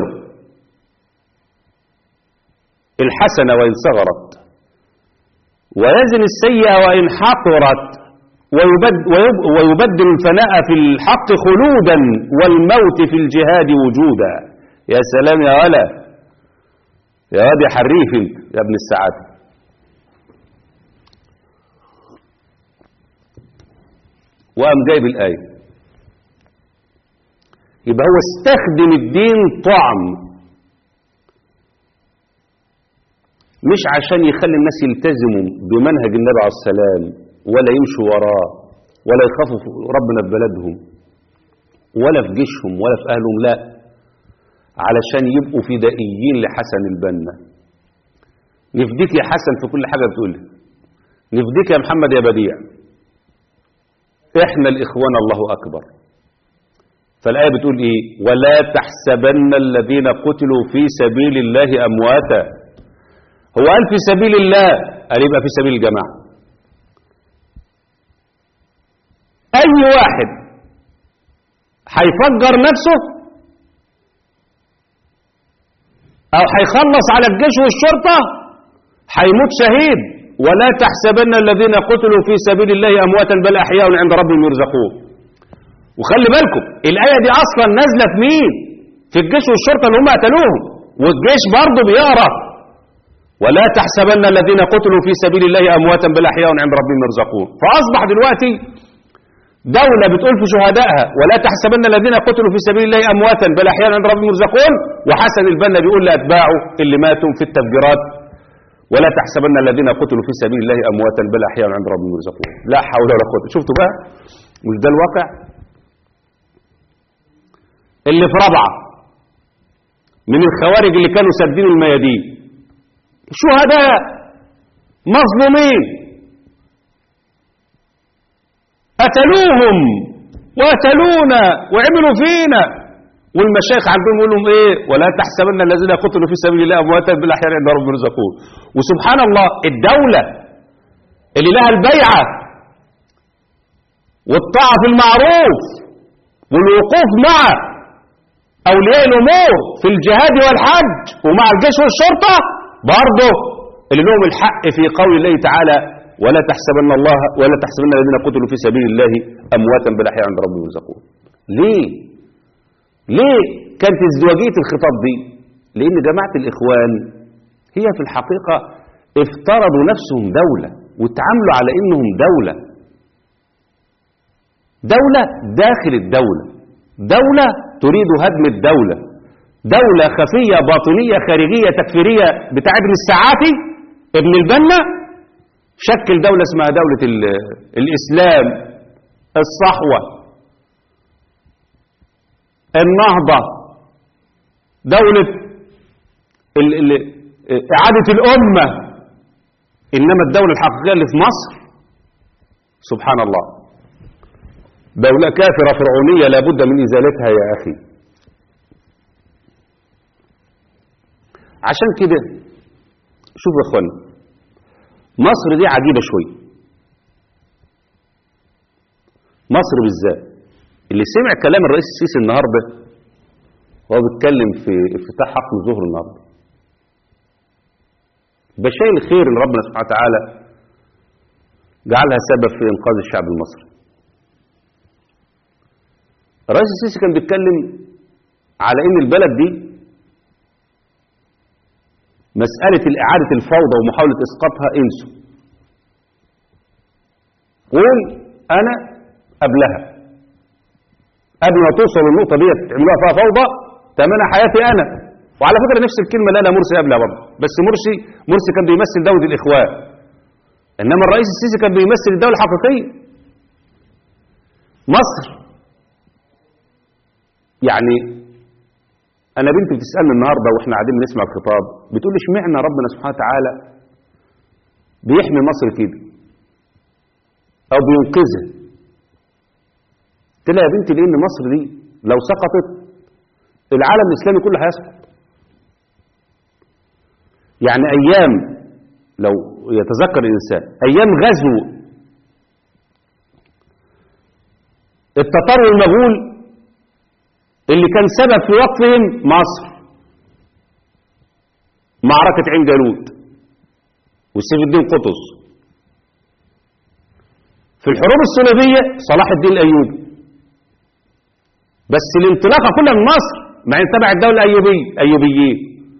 Speaker 2: الحسنة وإن صغرت ويزن السيئة وإن حقرت ويبد ويب- ويبدل الفناء في الحق خلودا والموت في الجهاد وجودا يا سلام يا ولا يا واد يا حريف انت يا ابن السعادة وقام جايب الآية يبقى هو استخدم الدين طعم مش عشان يخلي الناس يلتزموا بمنهج النبي عليه السلام ولا يمشوا وراه ولا يخافوا في ربنا في بلدهم ولا في جيشهم ولا في أهلهم لا علشان يبقوا فدائيين لحسن البنا نفديك يا حسن في كل حاجة بتقولها نفديك يا محمد يا بديع احنا الإخوان الله أكبر فالآية بتقول إيه ولا تحسبن الذين قتلوا في سبيل الله أمواتا هو قال في سبيل الله قال يبقى في سبيل الجماعة أي واحد هيفجر نفسه أو هيخلص على الجيش والشرطة هيموت شهيد ولا تحسبن الذين قتلوا في سبيل الله أمواتا بل أحياء عند ربهم يرزقون وخلي بالكم الآية دي أصلا نازلة في مين في الجيش والشرطة اللي هم قتلوهم والجيش برضه بيقرأ ولا تحسبن الذين قتلوا في سبيل الله أمواتا بل أحياء عند ربهم يرزقون فأصبح دلوقتي دولة بتقول في شهدائها ولا تحسبن الذين قتلوا في سبيل الله أمواتا بل أحياء عند ربهم يرزقون وحسن البنا بيقول لأتباعه اللي ماتوا في التفجيرات ولا تحسبن الذين قتلوا في سبيل الله أمواتا بل أحياء عند ربهم يرزقون لا حول ولا قوة شفتوا بقى مش ده الواقع اللي في رابعة من الخوارج اللي كانوا سادين الميادين شهداء مظلومين قتلوهم وقتلونا وعملوا فينا والمشايخ عندهم يقول لهم ايه ولا تحسبن الذين قتلوا في سبيل الله امواتا بالاحياء عند ربهم يرزقون وسبحان الله الدوله اللي لها البيعه والطاعه في المعروف والوقوف مع اولياء الامور في الجهاد والحج ومع الجيش والشرطه برضه اللي لهم الحق في قول الله تعالى ولا تحسبن الله ولا تحسبن الذين قتلوا في سبيل الله امواتا بل احياء عند ربهم يرزقون ليه ليه كانت ازدواجيه الخطاب دي لان جماعه الاخوان هي في الحقيقه افترضوا نفسهم دوله وتعاملوا على انهم دوله دوله داخل الدوله دوله تريد هدم الدوله دوله خفيه باطنيه خارجيه تكفيريه بتاع ابن الساعاتي ابن البنا شكل دولة اسمها دولة ال- الإسلام الصحوة النهضة دولة ال ال إعادة الأمة إنما الدولة الحقيقية اللي في مصر سبحان الله دولة كافرة فرعونية لابد من إزالتها يا أخي عشان كده شوف يا اخوانا مصر دي عجيبة شوية مصر بالذات اللي سمع كلام الرئيس السيسي النهاردة وهو بيتكلم في افتتاح حقل الظهر النهاردة بشايل الخير اللي ربنا سبحانه وتعالى جعلها سبب في إنقاذ الشعب المصري الرئيس السيسي كان بيتكلم على إن البلد دي مسألة الإعادة الفوضى ومحاولة إسقاطها انسوا قول أنا قبلها قبل ما توصل للنقطة دي تعملوها فيها فوضى تمنى حياتي أنا وعلى فكرة نفس الكلمة لا لا مرسي قبلها برضه بس مرسي مرسي كان بيمثل دولة الإخوان إنما الرئيس السيسي كان بيمثل الدولة الحقيقية مصر يعني انا بنتي بتسالني النهارده واحنا قاعدين بنسمع الخطاب بتقول لي اشمعنى ربنا سبحانه وتعالى بيحمي مصر كده او بينقذها قلت لها يا بنتي لان مصر دي لو سقطت العالم الاسلامي كله هيسقط يعني ايام لو يتذكر الانسان ايام غزو التتار والمغول اللي كان سبب في وقفهم مصر معركة عين جالوت وسيف الدين قطز في الحروب الصليبية صلاح الدين الأيوبي بس الانطلاقة كلها من مصر مع ان تبع الدولة الأيوبية أيوبيين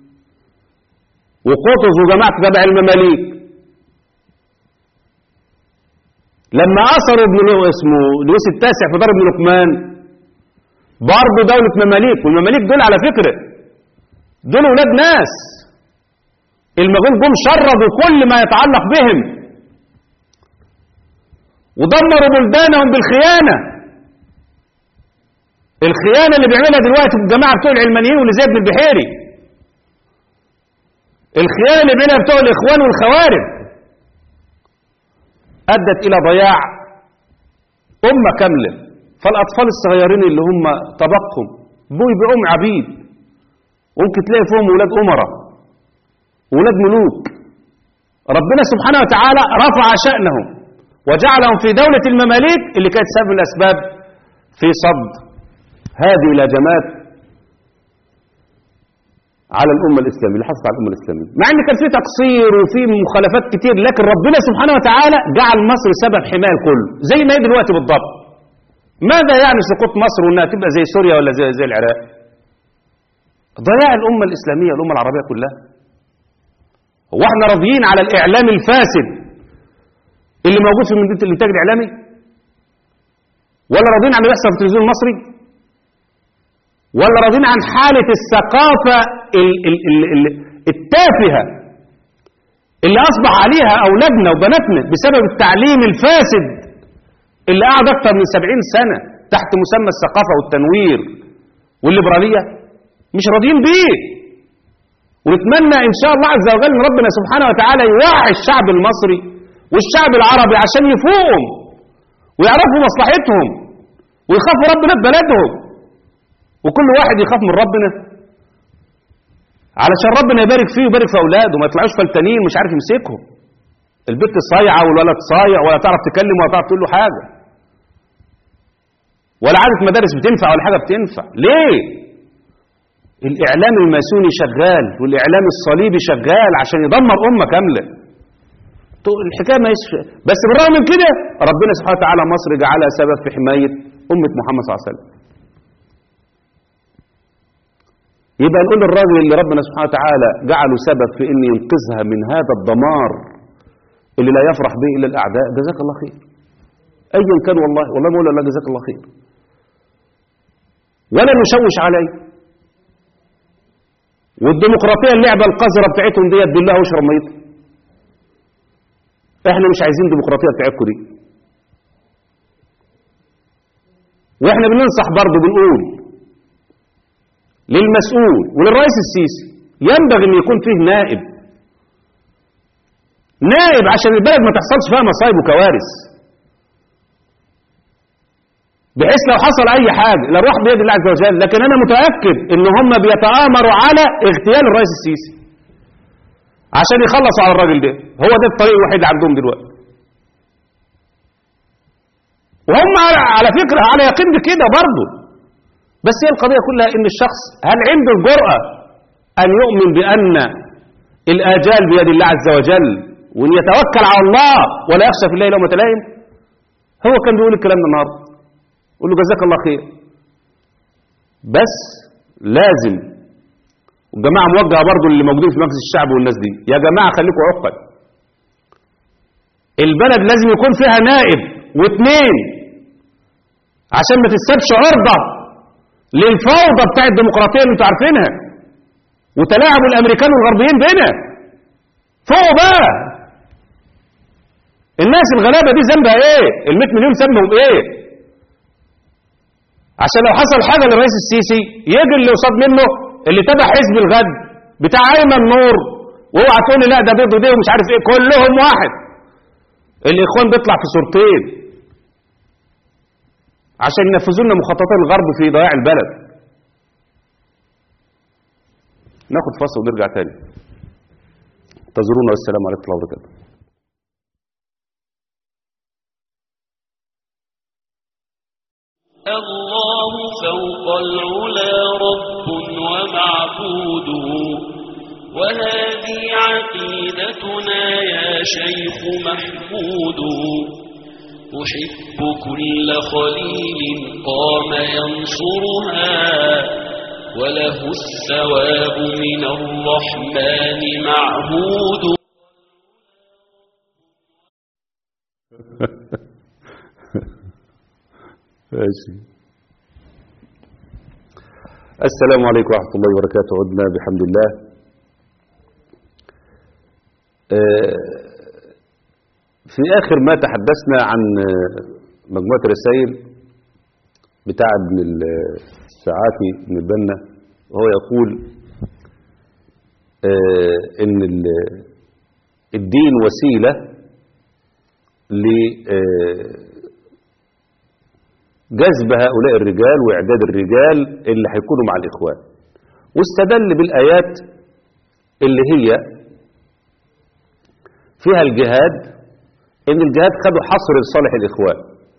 Speaker 2: وقطز وجماعة تبع المماليك لما أسروا ابن لو اسمه لويس التاسع في دار ابن لقمان برضه دولة مماليك والمماليك دول على فكرة دول ولاد ناس المغول جم شردوا كل ما يتعلق بهم ودمروا بلدانهم بالخيانة الخيانة اللي بيعملها دلوقتي الجماعة بتوع العلمانيين واللي زي ابن البحيري الخيانة اللي بيعملها بتوع الإخوان والخوارج أدت إلى ضياع أمة كاملة فالأطفال الصغيرين اللي هم طبقهم بوي بأم عبيد ممكن تلاقي فيهم ولاد أمراء ولاد ملوك ربنا سبحانه وتعالى رفع شأنهم وجعلهم في دولة المماليك اللي كانت سبب من الأسباب في صد هذه الهجمات على الأمة الإسلامية اللي حصلت على الأمة الإسلامية مع أن كان في تقصير وفي مخالفات كتير لكن ربنا سبحانه وتعالى جعل مصر سبب حماية الكل زي ما هي دلوقتي بالضبط ماذا يعني سقوط مصر وانها تبقى زي سوريا ولا زي, زي العراق ضياع الأمة الإسلامية الأمة العربية كلها هو احنا راضيين على الإعلام الفاسد اللي موجود في مدينة الإنتاج الإعلامي ولا راضيين عن اللي بيحصل في التلفزيون المصري ولا راضيين عن حالة الثقافة ال ال ال ال التافهة اللي أصبح عليها أولادنا وبناتنا بسبب التعليم الفاسد اللي قعد أكثر من سبعين سنة تحت مسمى الثقافة والتنوير والليبرالية مش راضيين بيه ونتمنى إن شاء الله عز وجل ان ربنا سبحانه وتعالى يوعي الشعب المصري والشعب العربي عشان يفوقهم ويعرفوا مصلحتهم ويخافوا ربنا في بلدهم وكل واحد يخاف من ربنا علشان ربنا يبارك فيه ويبارك في اولاده ما يطلعوش فلتانين مش عارف يمسكهم البنت صايعه والولد صايع ولا تعرف تكلم ولا تعرف تقول له حاجه ولا عارف مدارس بتنفع ولا حاجه بتنفع ليه الاعلام الماسوني شغال والاعلام الصليبي شغال عشان يدمر امه كامله الحكايه ما يسف... بس بالرغم من كده ربنا سبحانه وتعالى مصر جعلها سبب في حمايه امه محمد صلى الله عليه وسلم يبقى نقول للراجل اللي ربنا سبحانه وتعالى جعله سبب في ان ينقذها من هذا الدمار اللي لا يفرح به الا الاعداء جزاك الله خير ايا كان والله والله ما اقول لا جزاك الله خير ولا نشوش عليه والديمقراطيه اللعبه القذره بتاعتهم ديت بالله واشرب ميتها احنا مش عايزين ديمقراطيه بتاعتكم دي واحنا بننصح برضه بنقول للمسؤول وللرئيس السيسي ينبغي ان يكون فيه نائب نائب عشان البلد ما تحصلش فيها مصايب وكوارث بحيث لو حصل اي حاجه لا روح بيد الله عز وجل لكن انا متاكد ان هم بيتامروا على اغتيال الرئيس السيسي عشان يخلصوا على الراجل ده هو ده الطريق الوحيد عندهم دلوقتي وهم على فكره على يقين بكده برضه بس هي القضية كلها ان الشخص هل عنده الجرأة ان يؤمن بان الاجال بيد الله عز وجل وان يتوكل على الله ولا يخشى في الله لومة لائم هو كان بيقول الكلام ده النهارده قول له جزاك الله خير بس لازم والجماعة موجهة برضو اللي موجودين في مجلس الشعب والناس دي يا جماعة خليكم عقل البلد لازم يكون فيها نائب واثنين عشان ما تتسابش عرضة للفوضى بتاع الديمقراطية اللي انتوا عارفينها وتلاعب الامريكان والغربيين بينا فوقوا بقى الناس الغلابة دي ذنبها ايه ال 100 مليون ذنبهم ايه عشان لو حصل حاجة للرئيس السيسي يجي اللي قصاد منه اللي تبع حزب الغد بتاع ايمن نور واوعى تقول لي لا ده بيض ده ومش عارف ايه كلهم واحد الاخوان بيطلع في صورتين عشان ينفذوا لنا مخططات الغرب في ضياع البلد ناخد فاصل ونرجع تاني انتظرونا والسلام عليكم ورحمه الله وبركاته
Speaker 1: الله فوق العلا رب ومعبود وهذه عقيدتنا يا شيخ محمود أحب كل خليل قام ينصرها وله الثواب من الرحمن معهود
Speaker 2: ماشي السلام عليكم ورحمة الله وبركاته عدنا بحمد الله آه، في آخر ما تحدثنا عن آه، مجموعة رسائل بتاع ابن السعافي ابن البنا وهو يقول آه، إن ال- الدين وسيلة ل آه، جذب هؤلاء الرجال وإعداد الرجال اللي هيكونوا مع الإخوان واستدل بالآيات اللي هي فيها الجهاد إن الجهاد خدوا حصر لصالح الإخوان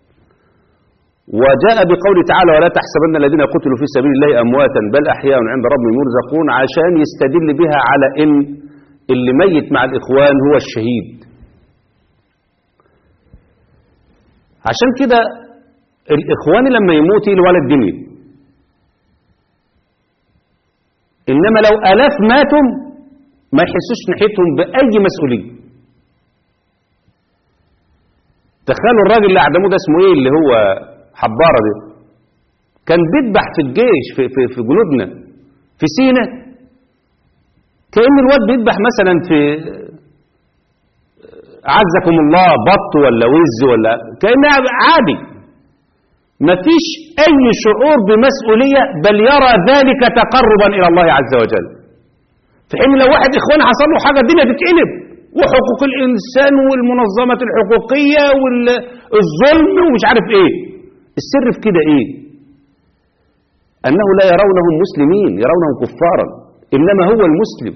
Speaker 2: وجاء بقوله تعالى ولا تحسبن الذين قتلوا في سبيل الله أمواتا بل أحياء عند ربهم يرزقون عشان يستدل بها على إن اللي ميت مع الإخوان هو الشهيد عشان كده الإخوان لما يموت الولد دنيا إنما لو ألاف ماتوا ما يحسوش ناحيتهم بأي مسؤولية تخيلوا الراجل اللي أعدموه ده اسمه إيه اللي هو حبارة ده كان بيذبح في الجيش في, في, في جنودنا في سينا كأن الواد بيذبح مثلا في عزكم الله بط ولا وز ولا كأنها عادي مفيش أي شعور بمسؤولية بل يرى ذلك تقربا إلى الله عز وجل في حين لو واحد إخوان حصل له حاجة الدنيا تتقلب وحقوق الإنسان والمنظمات الحقوقية والظلم ومش عارف إيه السر في كده إيه أنه لا يرونهم مسلمين يرونهم كفارا إنما هو المسلم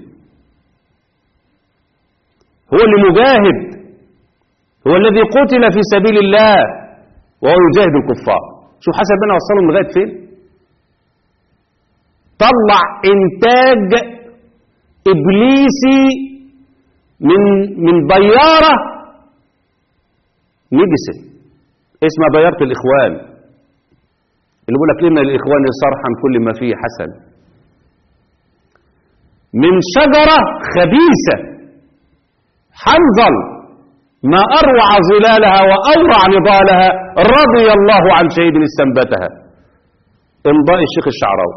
Speaker 2: هو اللي مجاهد هو الذي قتل في سبيل الله وهو يجاهد الكفار شوف حسب بنا وصلهم لغايه فين طلع انتاج ابليسي من من ضياره نجسه اسمها ضياره الاخوان اللي بيقول لك ان الاخوان صرحا كل ما فيه حسن من شجره خبيثه حنظل ما أروع ظلالها وأورع نضالها رضي الله عن شهيد استنبتها امضاء الشيخ الشعراوي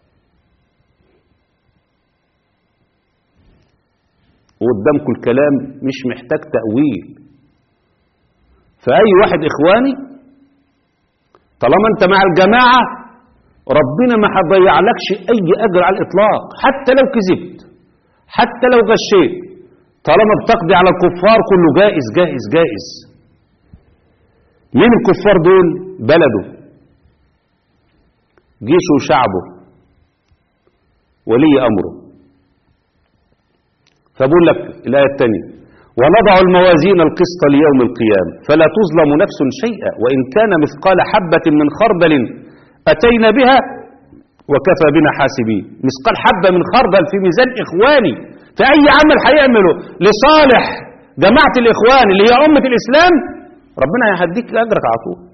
Speaker 2: وقدامكم الكلام مش محتاج تأويل فأي واحد إخواني طالما أنت مع الجماعة ربنا ما هيضيع لكش أي أجر على الإطلاق حتى لو كذبت حتى لو غشيت طالما بتقضي على الكفار كله جائز جائز جائز مين الكفار دول بلده جيشه وشعبه ولي أمره فبقول لك الآية الثانية ونضع الموازين القسط ليوم القيامة فلا تظلم نفس شيئا وإن كان مثقال حبة من خردل أتينا بها وكفى بنا حاسبين مثقال حبة من خردل في ميزان إخواني في أي عمل هيعمله لصالح جماعة الإخوان اللي هي أمة الإسلام ربنا هيهديك أجرك على طول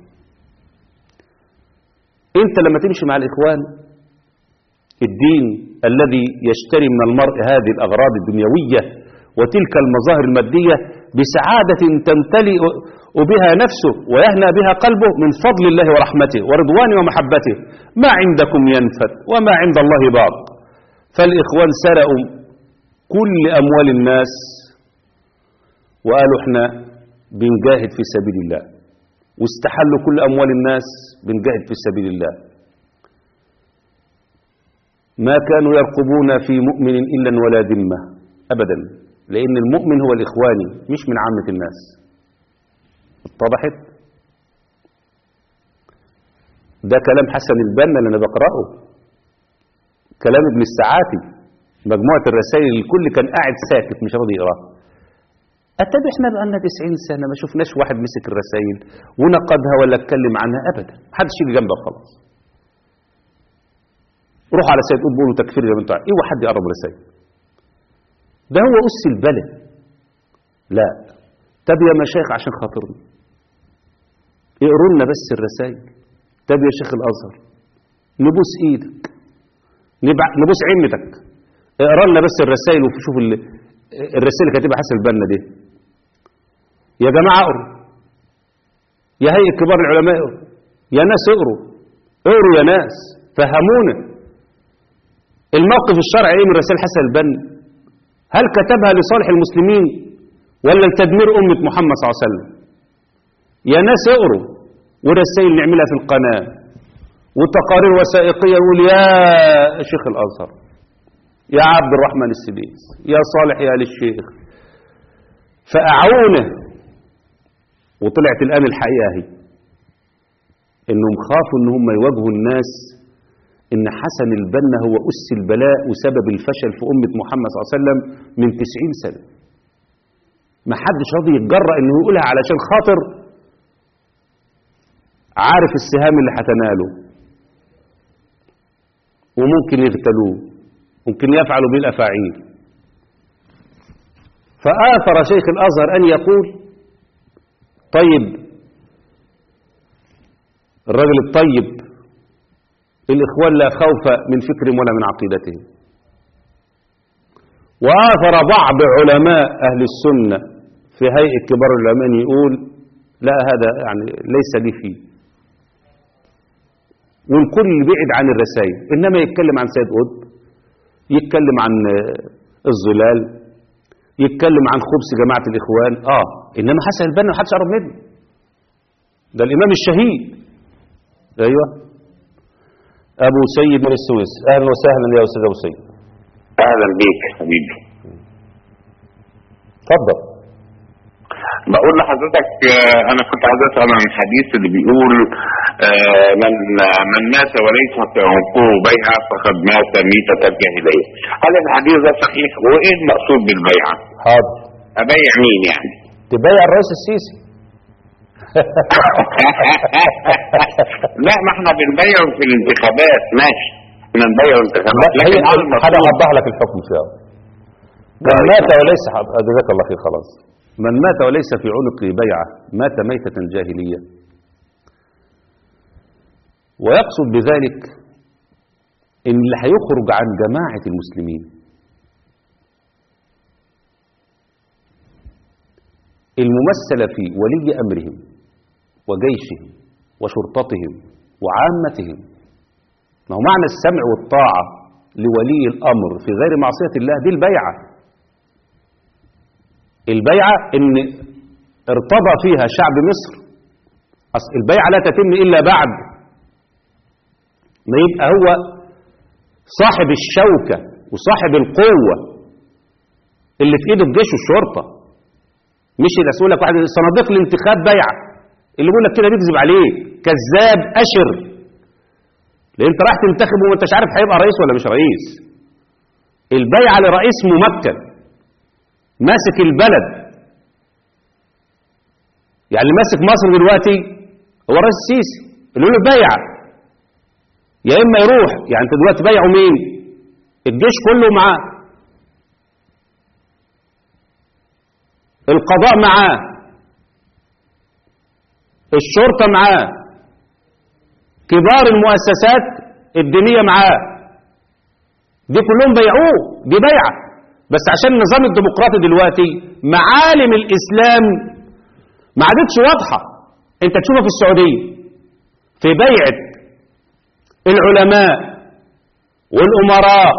Speaker 2: أنت لما تمشي مع الإخوان الدين الذي يشتري من المرء هذه الأغراض الدنيوية وتلك المظاهر المادية بسعادة تمتلئ بها نفسه ويهنى بها قلبه من فضل الله ورحمته ورضوانه ومحبته ما عندكم ينفد وما عند الله باق فالإخوان سرقوا كل أموال الناس وقالوا احنا بنجاهد في سبيل الله واستحلوا كل أموال الناس بنجاهد في سبيل الله ما كانوا يرقبون في مؤمن إلا ولا ذمة أبدا لأن المؤمن هو الإخواني مش من عامة الناس اتضحت ده كلام حسن البنا اللي انا بقراه كلام ابن الساعاتي مجموعة الرسائل الكل كان قاعد ساكت مش راضي يقراها أتبع احنا بقالنا 90 سنة ما شفناش واحد مسك الرسائل ونقدها ولا اتكلم عنها أبدا محدش يجي جنبها خلاص روحوا على سيد قطب قولوا تكفير زي ما انتوا عارفين. ايه حد يقرب رسائل ده هو أس البلد لا طب يا مشايخ عشان خاطرنا اقروا لنا بس الرسائل طب يا شيخ الازهر نبوس ايدك نبع- نبوس عمتك اقرا لنا بس الرسائل وشوف ال- الرسائل اللي كاتبها حسن البنا دي يا جماعه اقروا يا هيئه كبار العلماء اقروا يا ناس اقروا اقروا يا ناس فهمونا الموقف الشرعي ايه من رسائل حسن البنا هل كتبها لصالح المسلمين ولا لتدمير أمة محمد صلى الله عليه وسلم يا ناس اقروا ورسائل نعملها في القناة وتقارير وثائقية يقول يا شيخ الأزهر يا عبد الرحمن السديس يا صالح يا آل الشيخ فأعونه وطلعت الآن الحقيقة هي إنهم خافوا إن هم يواجهوا الناس إن حسن البنا هو أس البلاء وسبب الفشل في أمة محمد صلى الله عليه وسلم من 90 سنة ما حدش راضي يتجرأ إنه يقولها علشان خاطر عارف السهام اللي هتناله وممكن يغتالوه ممكن يفعلوا به الأفاعيل فآثر شيخ الأزهر أن يقول طيب الرجل الطيب الإخوان لا خوف من فكرهم ولا من عقيدتهم وآثر بعض علماء أهل السنة في هيئة كبار العلماء أن يقول لا هذا يعني ليس لي فيه والكل بعد عن الرسائل إنما يتكلم عن سيد قطب يتكلم عن الظلال يتكلم عن خبز جماعة الإخوان آه إنما حسن البنا محدش قرب منه ده الإمام الشهيد أيوه أبو سيد من السويس أهلا وسهلا يا أستاذ أبو سيد
Speaker 3: اهلا بيك حبيبي
Speaker 2: اتفضل
Speaker 3: بقول لحضرتك آه، انا كنت عايز اسال عن الحديث اللي بيقول آه، من من مات وليس في عنقه بيعه فقد مات ميتة الجاهليه. هل الحديث ده صحيح؟ وايه المقصود بالبيعه؟
Speaker 2: حاضر
Speaker 3: ابيع مين يعني؟
Speaker 2: تبايع الرئيس السيسي
Speaker 3: لا ما احنا بنبيعه في الانتخابات ماشي احنا نبيعه الانتخابات
Speaker 2: لا هي
Speaker 3: لكن هل
Speaker 2: انا
Speaker 3: المقصود
Speaker 2: هوضح لك الحكم فيها من
Speaker 3: طيب.
Speaker 2: مات وليس حب- جزاك الله خير خلاص من مات وليس في عنقه بيعه مات ميتة جاهلية ويقصد بذلك ان اللي هيخرج عن جماعة المسلمين الممثلة في ولي أمرهم وجيشهم وشرطتهم وعامتهم ما هو معنى السمع والطاعة لولي الأمر في غير معصية الله دي البيعة البيعة إن ارتضى فيها شعب مصر أصل البيعة لا تتم إلا بعد ما يبقى هو صاحب الشوكة وصاحب القوة اللي في ايده الجيش والشرطة مش اللي يقول لك واحد صناديق الانتخاب بيعة اللي بيقول لك كده بيكذب عليك كذاب أشر لان انت رايح تنتخب وما انتش عارف هيبقى رئيس ولا مش رئيس البيعة لرئيس ممكن ماسك البلد يعني اللي ماسك مصر دلوقتي هو الرئيس السيسي اللي له بيعة يا اما يروح يعني انت دلوقتي بايعه مين الجيش كله معاه القضاء معاه الشرطة معاه كبار المؤسسات الدينية معاه دي كلهم بيعوه دي بيعة بس عشان النظام الديمقراطي دلوقتي معالم الإسلام ما عادتش واضحة انت تشوفها في السعودية في بيعة العلماء والأمراء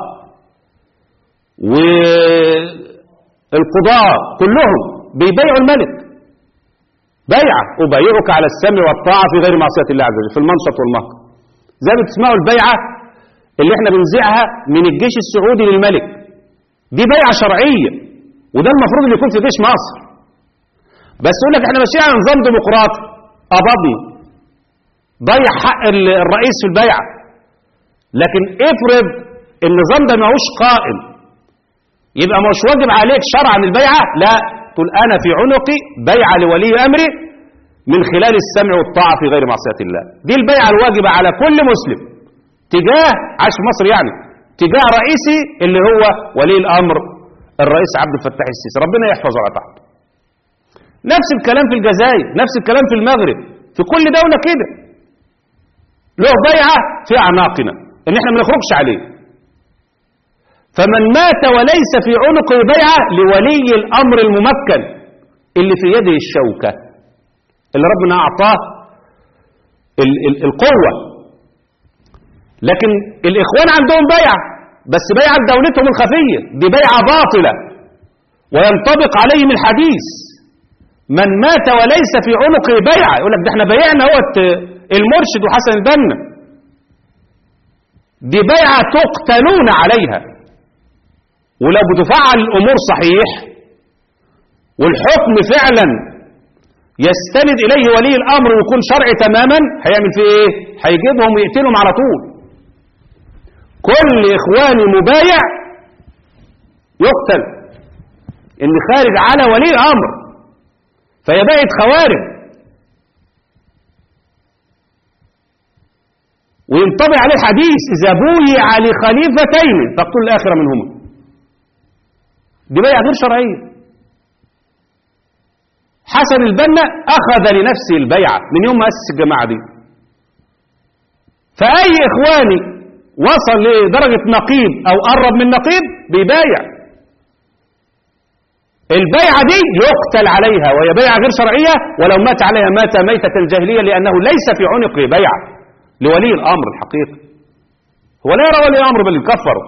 Speaker 2: والقضاء كلهم بيبيعوا الملك بيعة أبايعك على السمع والطاعة في غير معصية الله عز وجل في المنشط والمهر زي ما بتسمعوا البيعة اللي احنا بنذيعها من الجيش السعودي للملك دي بيعة شرعية وده المفروض اللي يكون في جيش مصر بس يقول لك احنا ماشيين على نظام ديمقراطي قبضنا ضيع حق ال- الرئيس في البيعة لكن افرض النظام ده ماهوش قائم يبقى مش واجب عليك شرعا البيعة لا تقول أنا في عنقي بيعة لولي أمري من خلال السمع والطاعة في غير معصية الله دي البيعة الواجبة على كل مسلم تجاه عاش في مصر يعني تجاه رئيسي اللي هو ولي الأمر الرئيس عبد الفتاح السيسي ربنا يحفظه على تحت نفس الكلام في الجزائر نفس الكلام في المغرب في كل دولة كده له بيعة في أعناقنا إن إحنا ما نخرجش عليه فمن مات وليس في عنقه بيعة لولي الأمر الممكن اللي في يده الشوكة اللي ربنا أعطاه ال ال القوة لكن الإخوان عندهم بيعة بس بيعة دولتهم الخفية دي بيعة باطلة وينطبق عليهم الحديث من مات وليس في عنقه بيعة يقول لك ده احنا بيعنا هو المرشد وحسن البنا دي بيعة تقتلون عليها ولو بتفعل الأمور صحيح والحكم فعلا يستند إليه ولي الأمر ويكون شرعي تماما هيعمل فيه إيه؟ هيجيبهم ويقتلهم على طول كل إخواني مبايع يقتل إن خارج على ولي الأمر فهي بقت خوارج وينطبق عليه الحديث إذا بويع لخليفتين فاقتل الآخر منهما دي بيعة غير شرعية حسن البنا أخذ لنفسه البيعة من يوم ما أسس الجماعة دي فأي إخواني وصل لدرجة نقيب أو قرب من نقيب بيبايع البيعة دي يقتل عليها وهي بيعة غير شرعية ولو مات عليها مات ميتة الجاهلية لأنه ليس في عنقه بيعة لولي الأمر الحقيقي هو لا يرى ولي الأمر بل يكفره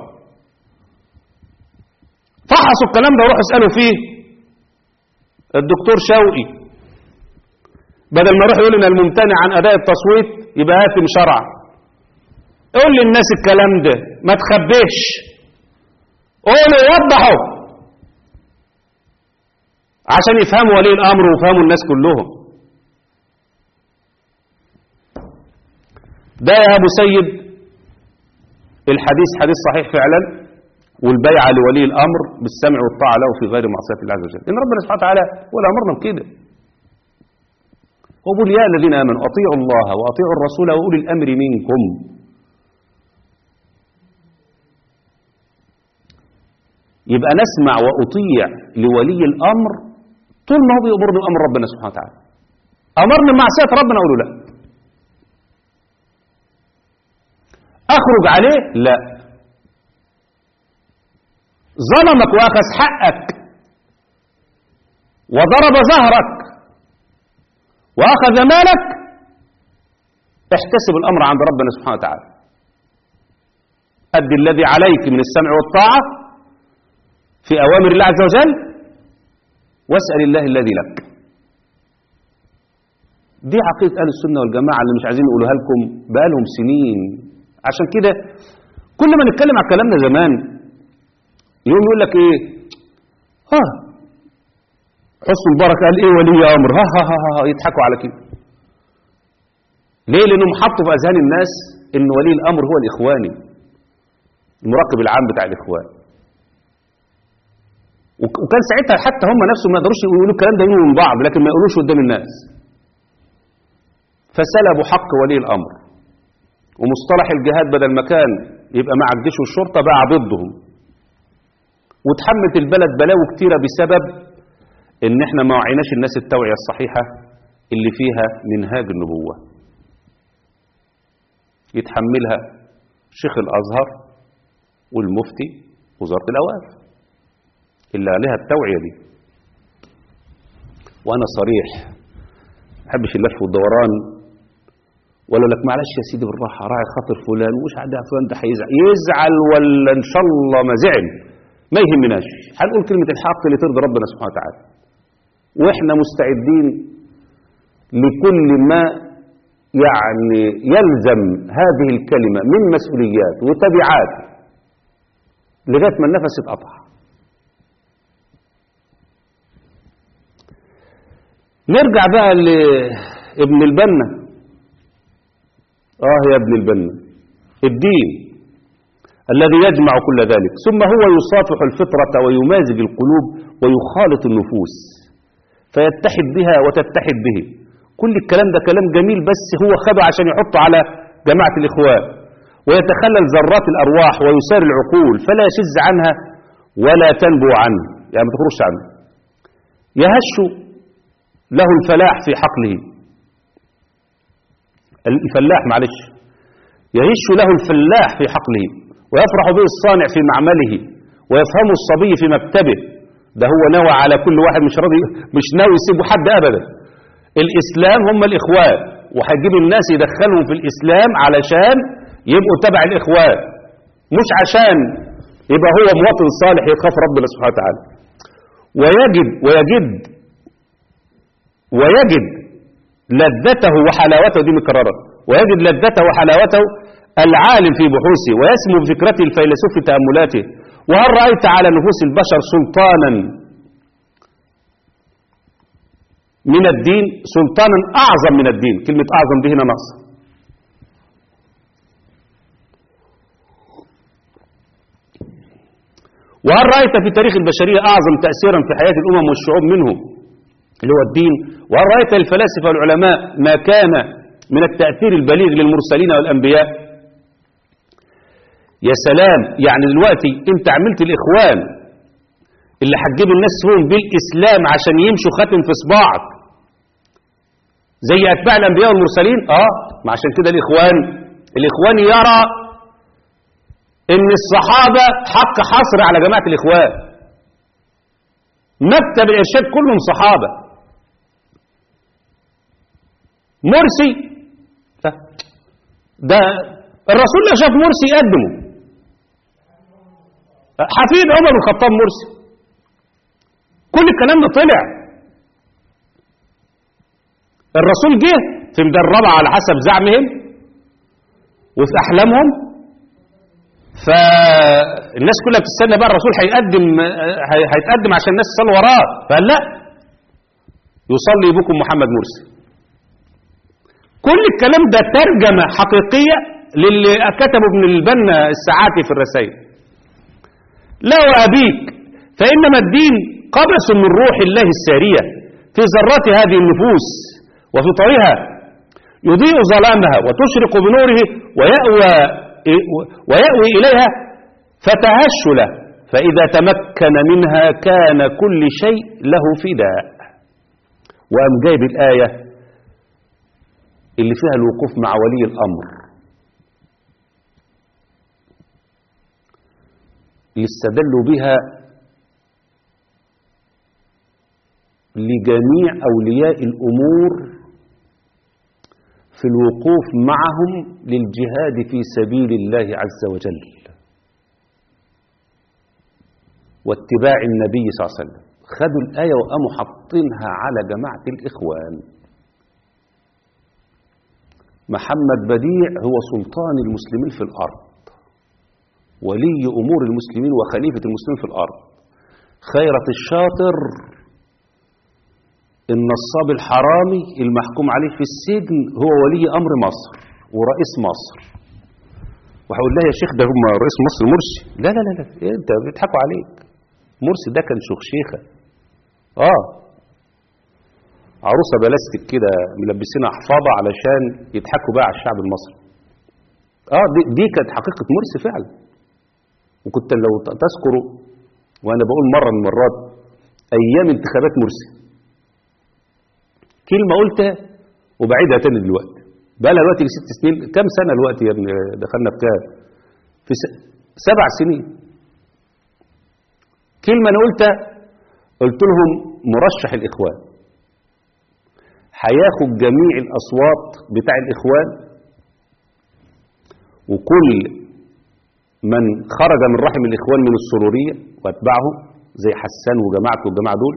Speaker 2: فحصوا الكلام ده وروحوا اسألوا فيه الدكتور شوقي بدل ما يروح يقول لنا الممتنع عن أداء التصويت يبقى آثم شرعا قول للناس الكلام ده ما تخبيش قولوا وضحوا عشان يفهموا ولي الأمر ويفهموا الناس كلهم ده يا أبو سيد الحديث حديث صحيح فعلا والبيعة لولي الأمر بالسمع والطاعة له في غير معصية الله عز وجل إن ربنا سبحانه وتعالى هو اللي أمرنا بكده وقل يا الذين آمنوا أطيعوا الله وأطيعوا الرسول وأولي الأمر منكم يبقى نسمع وأطيع لولي الأمر طول ما هو بيأمرني بأمر ربنا سبحانه وتعالى أمرني بمعصية ربنا أقول له لا أخرج عليه لا ظلمك وأخذ حقك وضرب ظهرك وأخذ مالك احتسب الأمر عند ربنا سبحانه وتعالى أدي الذي عليك من السمع والطاعة في أوامر الله عز وجل واسأل الله الذي لك دي عقيدة أهل السنة والجماعة اللي مش عايزين يقولوها لكم بقالهم سنين عشان كده كل ما نتكلم على كلامنا زمان يوم يقول لك ايه ها حسن البركة قال ايه ولي امر ها ها ها, ها يضحكوا على كده ليه لانهم حطوا في اذهان الناس ان ولي الامر هو الاخواني المراقب العام بتاع الاخوان وكان ساعتها حتى هم نفسهم ما يقدروش يقولوا الكلام ده من بعض لكن ما يقولوش قدام الناس فسلبوا حق ولي الامر ومصطلح الجهاد بدل ما كان يبقى مع الجيش والشرطه بقى ضدهم وتحملت البلد بلاوي كتيره بسبب ان احنا ما وعيناش الناس التوعيه الصحيحه اللي فيها منهاج النبوه يتحملها شيخ الازهر والمفتي وزاره الاوقاف اللي عليها التوعيه دي وانا صريح ما بحبش اللف والدوران ولا لك معلش يا سيدي بالراحه راعي خاطر فلان ومش عندها فلان ده هيزعل يزعل ولا ان شاء الله ما زعل ما يهمناش هنقول كلمه الحق اللي ترضي ربنا سبحانه وتعالى واحنا مستعدين لكل ما يعني يلزم هذه الكلمه من مسؤوليات وتبعات لغايه ما النفس يتقطع نرجع بقى لابن البنا آه يا ابن البنا الدين الذي يجمع كل ذلك ثم هو يصافح الفطرة ويمازج القلوب ويخالط النفوس فيتحد بها وتتحد به كل الكلام ده كلام جميل بس هو خده عشان يحطه على جماعة الإخوان ويتخلل ذرات الأرواح ويسار العقول فلا يشز عنها ولا تنبو عنه يعني ما تخرجش عنه يهش له الفلاح في حقله الفلاح معلش يهش له الفلاح في حقله ويفرح به الصانع في معمله ويفهم الصبي في مكتبه ده هو نوى على كل واحد مش راضي مش ناوي يسيبوا حد ابدا الاسلام هم الاخوان وهيجيب الناس يدخلهم في الاسلام علشان يبقوا تبع الاخوان مش عشان يبقى هو مواطن صالح يخاف ربنا سبحانه وتعالى ويجد ويجد ويجد لذته وحلاوته دي مكررة ويجد لذته وحلاوته العالم في بحوثه ويسمو بفكرته الفيلسوف في تأملاته وهل رأيت على نفوس البشر سلطانا من الدين سلطانا أعظم من الدين كلمة أعظم دي هنا نقص وهل رأيت في تاريخ البشرية أعظم تأثيرا في حياة الأمم والشعوب منهم اللي هو الدين وهل رأيت الفلاسفة والعلماء ما كان من التأثير البليغ للمرسلين والأنبياء يا سلام يعني دلوقتي انت عملت الإخوان اللي هتجيب الناس فيهم بالإسلام عشان يمشوا خاتم في صباعك زي أتباع الأنبياء والمرسلين اه ما عشان كده الإخوان الإخوان يرى ان الصحابة حق حصر على جماعة الإخوان مكتب الإرشاد كلهم صحابة مرسي ده الرسول لو شاف مرسي يقدمه حفيد عمر بن الخطاب مرسي كل الكلام ده طلع الرسول جه في مدربة على حسب زعمهم وفي أحلامهم فالناس كلها بتستنى بقى الرسول هيقدم هيتقدم عشان الناس تصلي وراه فقال لا يصلي بكم محمد مرسي كل الكلام ده ترجمة حقيقية للي كتبه ابن البنا الساعاتي في الرسائل لا وأبيك فإنما الدين قبس من روح الله السارية في ذرات هذه النفوس وفطرها يضيء ظلامها وتشرق بنوره ويأوى ويأوي إليها فتهشل فإذا تمكن منها كان كل شيء له فداء وأم جايب الآية اللي فيها الوقوف مع ولي الأمر يستدلوا بها لجميع أولياء الأمور في الوقوف معهم للجهاد في سبيل الله عز وجل واتباع النبي صلى الله عليه وسلم خدوا الآية وقاموا حاطينها على جماعة الإخوان محمد بديع هو سلطان المسلمين في الأرض ولي أمور المسلمين وخليفة المسلمين في الأرض خيرة الشاطر النصاب الحرامي المحكوم عليه في السجن هو ولي أمر مصر ورئيس مصر وهقول لها يا شيخ ده هم رئيس مصر مرسي لا لا لا لا إيه انت بيضحكوا عليك مرسي ده كان شيخة اه عروسة بلاستيك كده ملبسينها حفاضة علشان يضحكوا بقى على الشعب المصري اه دي, دي كانت حقيقة مرسي فعلا وكنت لو تذكروا وانا بقول مرة من المرات ايام انتخابات مرسي كلمة قلتها وبعيدها تاني دلوقتي بقى لها دلوقتي ست سنين كم سنة الوقت يا ابني دخلنا في كام في س... سبع سنين كلمة أنا قلتها قلت لهم مرشح الإخوان هياخد جميع الأصوات بتاع الإخوان وكل من خرج من رحم الإخوان من السرورية واتبعه زي حسان وجماعته والجماعة دول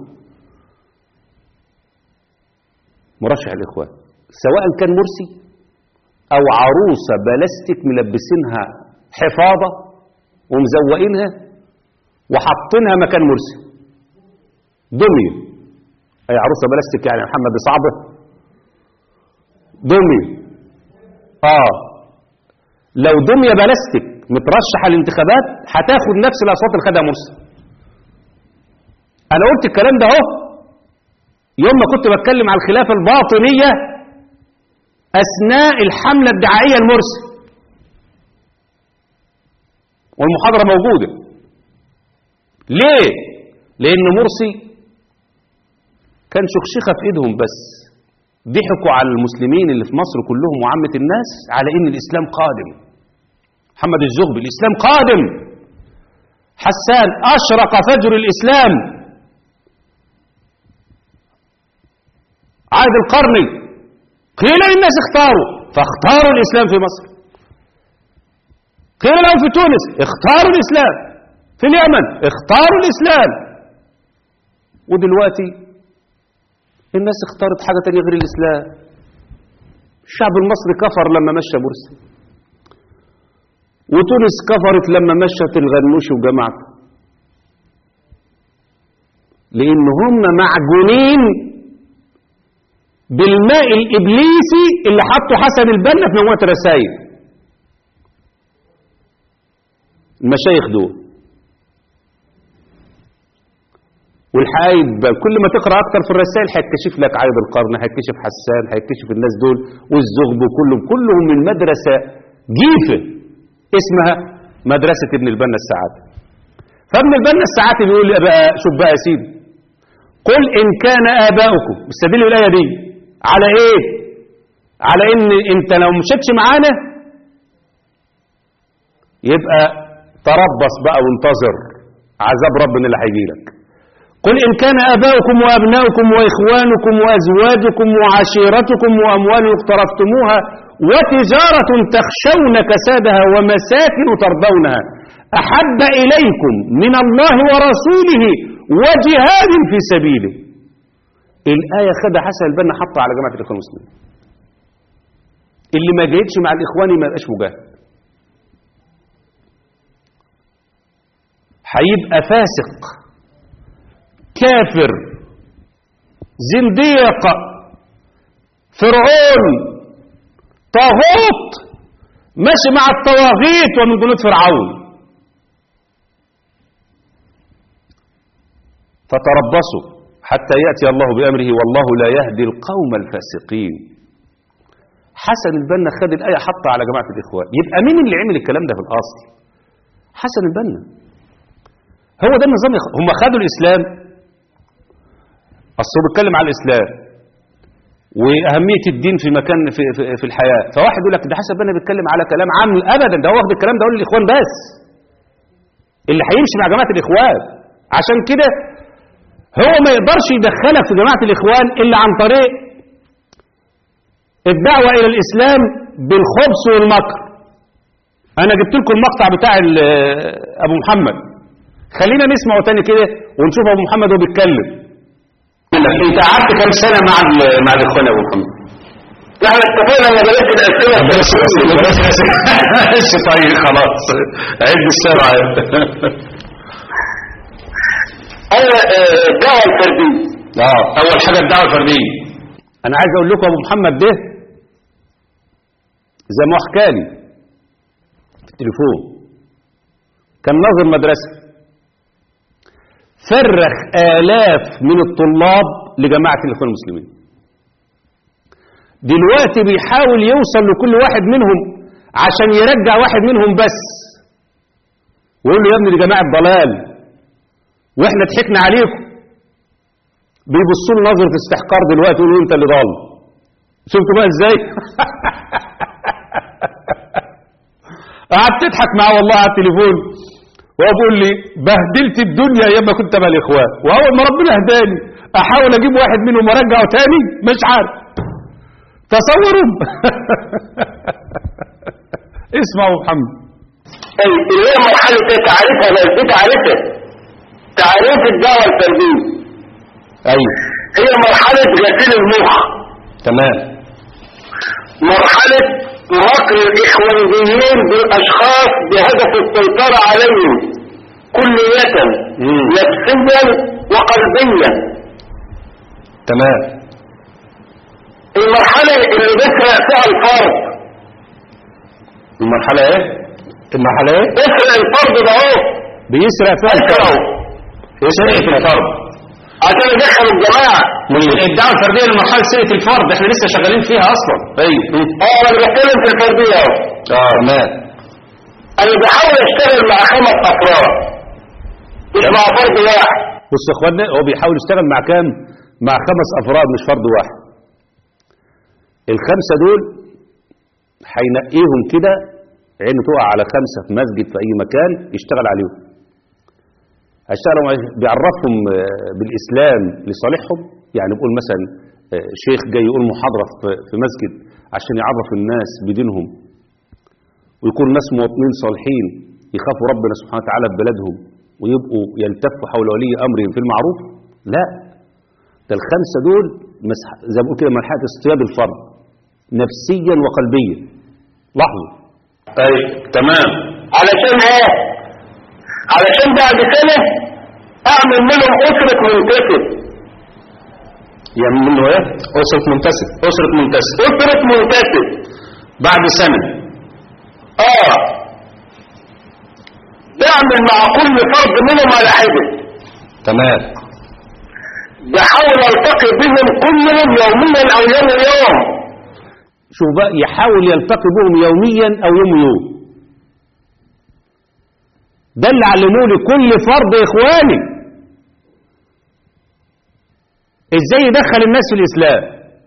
Speaker 2: مرشح الإخوان سواء كان مرسي أو عروسة بلاستيك ملبسينها حفاضة ومزوقينها وحاطينها مكان مرسي دمية أي عروسة بلاستيك يعني محمد صعبة دمية آه لو دمية بلاستيك مترشح على الانتخابات هتاخد نفس الاصوات اللي خدها مرسي انا قلت الكلام ده اهو يوم ما كنت بتكلم على الخلافه الباطنيه اثناء الحمله الدعائيه لمرسي والمحاضره موجوده ليه لان مرسي كان شخشخه في ايدهم بس ضحكوا على المسلمين اللي في مصر كلهم وعامه الناس على ان الاسلام قادم محمد الزغبي الاسلام قادم حسان اشرق فجر الاسلام عهد القرني قيل للناس اختاروا فاختاروا الاسلام في مصر قيل لهم في تونس اختاروا الاسلام في اليمن اختاروا الاسلام ودلوقتي الناس اختارت حاجه تانية غير الاسلام الشعب المصري كفر لما مشى مرسي وتونس كفرت لما مشت الغنوشي وجماعته لان هم معجونين بالماء الإبليسي اللي حطه حسن البنا في مجموعة الرسائل المشايخ دول والحقايق بقى كل ما تقرا اكتر في الرسائل هيكتشف لك عايد القرن هيكتشف حسان هيكتشف الناس دول والزغب كلهم كلهم من مدرسه جيفه اسمها مدرسه ابن البنا السعادي فابن البنا السعادي بيقول بقى شوف بقى يا سيدي قل ان كان اباؤكم استدل الايه دي على ايه على ان انت لو مشيتش معانا يبقى تربص بقى وانتظر عذاب ربنا اللي هيجي لك قل إن كان آباؤكم وأبناؤكم وإخوانكم وأزواجكم وعشيرتكم وأموال اقترفتموها وتجارة تخشون كسادها ومساكن ترضونها أحب إليكم من الله ورسوله وجهاد في سبيله الآية خدها حسن البنا حطها على جماعة الإخوان المسلمين اللي ما جاهدش مع الإخوان ما يبقاش مجاهد هيبقى فاسق كافر زنديق فرعون طاغوت ماشي مع الطواغيت ومن جنود فرعون فتربصوا حتى يأتي الله بأمره والله لا يهدي القوم الفاسقين حسن البنا خد الآية حطها على جماعة الإخوان يبقى مين اللي عمل الكلام ده في الأصل حسن البنا هو ده النظام يخ... هم خدوا الإسلام أصل هو بيتكلم على الإسلام وأهمية الدين في مكان في, في, في الحياة فواحد يقول لك ده حسن البنا بيتكلم على كلام عام أبدا ده هو واخد الكلام ده يقول للإخوان بس اللي هيمشي مع جماعة الإخوان عشان كده هو ما يقدرش يدخلك في جماعة الإخوان إلا عن طريق الدعوة إلى الإسلام بالخبث والمكر أنا جبت لكم المقطع بتاع أبو محمد خلينا نسمعه تاني كده ونشوف أبو محمد وهو بيتكلم أنت قعدت كام سنة مع مع الإخوان يا أبو محمد؟
Speaker 3: لا احنا اتفقنا ان بلاش الاسئله
Speaker 2: بس بس طيب خلاص عد السبعة
Speaker 3: انا آه، الدعوه الفرديه
Speaker 2: اه اول حاجه الدعوه الفرديه انا عايز اقول لكم ابو محمد ده زي ما هو حكى لي في التليفون كان ناظر مدرسه فرخ آلاف من الطلاب لجماعة الإخوان المسلمين دلوقتي بيحاول يوصل لكل واحد منهم عشان يرجع واحد منهم بس ويقول له يا ابني دي جماعة ضلال واحنا ضحكنا عليكم بيبصوا له نظرة استحقار دلوقتي يقولوا انت اللي ضال شفتوا بقى ازاي قعدت تضحك معاه والله على التليفون وهو بيقول لي بهدلت الدنيا ايام ما كنت مع الاخوان واول ما ربنا هداني احاول اجيب واحد منهم وارجعه تاني مش عارف تصوروا اسمعوا محمد
Speaker 3: طيب اللي هي مرحله ايه تعريفها بس دي تعريفها تعريف الدعوه الفرديه
Speaker 2: ايوه
Speaker 3: هي مرحله غسيل المخ
Speaker 2: تمام
Speaker 3: مرحله مكر الاخوانيين بالاشخاص بهدف السيطره عليهم كلية
Speaker 2: مم.
Speaker 3: نفسيا وقلبيا
Speaker 2: تمام
Speaker 3: المرحلة اللي بيسرق فيها الفرد
Speaker 2: المرحلة ايه المرحلة ايه
Speaker 3: اسرق الفرد ده اهو
Speaker 2: بيسرق فيها
Speaker 3: اسرقه
Speaker 2: الفرد يسرق في الفرد
Speaker 3: عشان يدخل الجماعه
Speaker 2: الدعوة الفردية لمرحلة سرقة الفرد احنا لسه شغالين فيها اصلا ايوه
Speaker 3: اه انا بتكلم في الفرديه اهو
Speaker 2: اه تمام
Speaker 3: انا بحاول اشتغل مع خمس افراد مش مع فرد واحد
Speaker 2: بص يا اخوانا هو بيحاول يشتغل مع كام مع خمس افراد مش فرد واحد الخمسة دول هينقيهم كده عينه تقع على خمسة في مسجد في اي مكان يشتغل عليهم هيشتغل مع- بيعرفهم آه، بالاسلام لصالحهم يعني بيقول مثلا آه، شيخ جاي يقول محاضرة في- في مسجد عشان يعرف الناس بدينهم ويكون ناس مواطنين صالحين يخافوا ربنا سبحانه وتعالى ببلدهم ويبقوا يلتفوا حول ولي امرهم في المعروف لا ده الخمسه دول مسح زي ما بقول كده مرحله اصطياد الفرد نفسيا وقلبيا لاحظوا
Speaker 3: طيب تمام علشان ايه علشان بعد سنة اعمل منهم اسرة منتسب
Speaker 2: يعمل منه ايه اسره منتسب اسره منتسب
Speaker 3: اسرة منتسب
Speaker 2: بعد سنه
Speaker 3: اه تعمل مع كل فرد منهم على حدة
Speaker 2: تمام
Speaker 3: بحاول التقي بهم كلهم يوميا او يوم يوم
Speaker 2: شوف بقى يحاول يلتقي بهم يوميا او يوم يوم ده اللي علموه لكل فرد يا اخواني ازاي يدخل الناس في الاسلام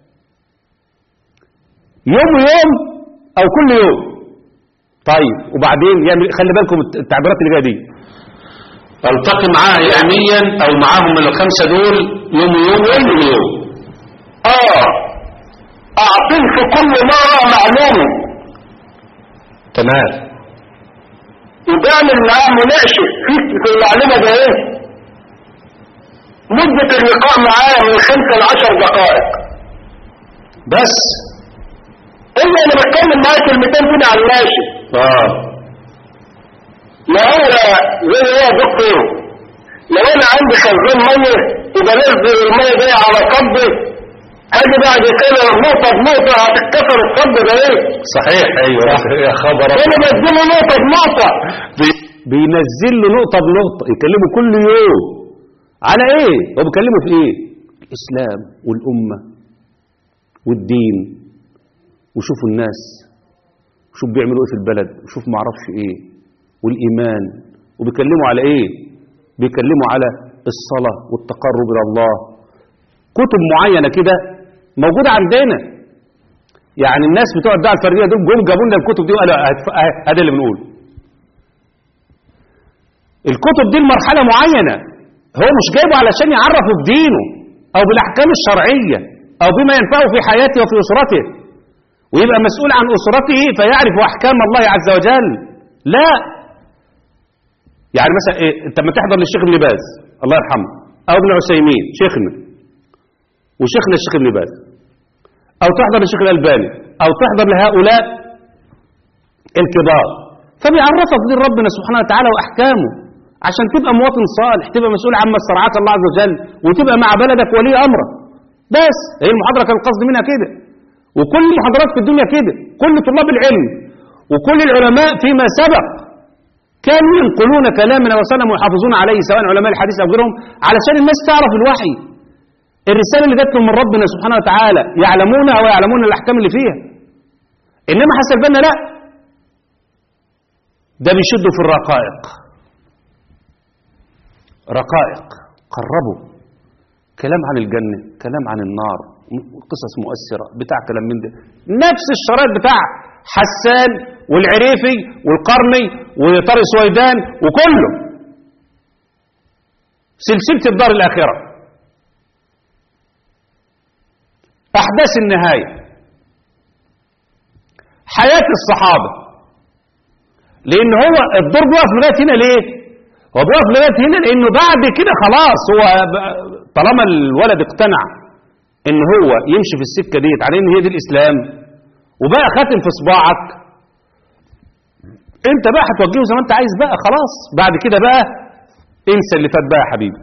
Speaker 2: يوم يوم او كل يوم طيب وبعدين يعمل خلي بالكم التعبيرات اللي جايه دي التقي معاه يوميا او معاهم الخمسه دول يوم يوم يوم يوم
Speaker 3: اه اعطيه في كل مرة معلومة
Speaker 2: تمام
Speaker 3: وبعمل معاه مناقشة في في المعلومة ده ايه مدة اللقاء معاه من خمسة لعشر دقائق
Speaker 2: بس
Speaker 3: الا انا بتكلم معاه كلمتين كده على الماشي
Speaker 2: اه
Speaker 3: ما هو زي ايه يا دكتور لو انا عندي خزان ميه وبنزل الميه دي على صبي هاجي بعد كده نقطة بنقطة هتتكسر الصب ده ايه
Speaker 2: صحيح ايوه يا خبر
Speaker 3: انا بديله نقطة بنقطة
Speaker 2: بينزل له نقطة بنقطة يكلمه كل يوم على ايه هو بيكلمه في ايه الاسلام والامة والدين وشوفوا الناس وشوف بيعملوا ايه في البلد وشوف معرفش ايه والايمان وبيكلموا على ايه بيكلموا على الصلاة والتقرب الى الله كتب معينة كده موجودة عندنا يعني الناس بتوع الدعوة الفردية دول جم جابوا لنا الكتب دي وقالوا هتف- اه، هذا اللي بنقوله الكتب دي لمرحلة معينة هو مش جايبه علشان يعرفه بدينه أو بالأحكام الشرعية أو بما ينفعه في حياته وفي أسرته ويبقى مسؤول عن أسرته فيعرف أحكام الله عز وجل لا يعني مثلا إيه أنت لما تحضر للشيخ ابن باز الله يرحمه أو ابن عثيمين شيخنا وشيخنا الشيخ ابن باز أو تحضر للشيخ الألباني أو تحضر لهؤلاء الكبار فبيعرفك دين ربنا سبحانه وتعالى وأحكامه عشان تبقى مواطن صالح تبقى مسؤول عما استرعاك الله عز وجل وتبقى مع بلدك ولي أمرك بس هي المحاضرة كان القصد منها كده وكل المحاضرات في الدنيا كده كل طلاب العلم وكل العلماء فيما سبق كانوا ينقلون كلام النبي صلى الله عليه وسلم ويحافظون عليه سواء علماء الحديث أو غيرهم علشان الناس تعرف الوحي الرسالة اللي جات لهم من ربنا سبحانه وتعالى يعلمونها ويعلمون الأحكام اللي فيها إنما حسن البنا لا ده بيشدوا في الرقائق رقائق قربوا كلام عن الجنة كلام عن النار قصص مؤثرة بتاع كلام من ده نفس الشرايط بتاع حسان والعريفي والقرني وطارق سويدان وكله سلسلة الدار الآخرة أحداث النهاية حياة الصحابة لأن هو الدور بيقف لغاية هنا ليه؟ هو بيقف لغاية هنا لأنه بعد كده خلاص هو ب- طالما الولد اقتنع إن هو يمشي في السكة ديت على إن هي دي الإسلام وبقى خاتم في صباعك أنت بقى هتوجهه زي ما أنت عايز بقى خلاص بعد كده بقى انسى اللي فات بقى يا حبيبي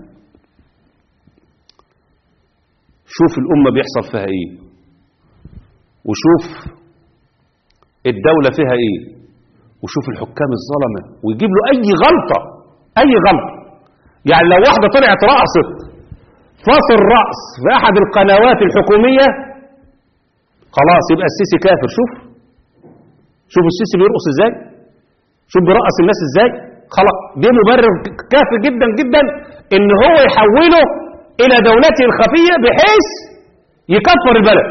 Speaker 2: شوف الأمة بيحصل فيها إيه وشوف الدولة فيها إيه وشوف الحكام الظلمة ويجيب له أي غلطة أي غلطة يعني لو واحدة طلعت رقصت فاصل رأس في أحد القنوات الحكومية خلاص يبقى السيسي كافر شوف شوف السيسي بيرقص ازاي شوف بيرقص الناس ازاي خلاص دي مبرر كافي جدا جدا ان هو يحوله الى دولته الخفية بحيث يكفر البلد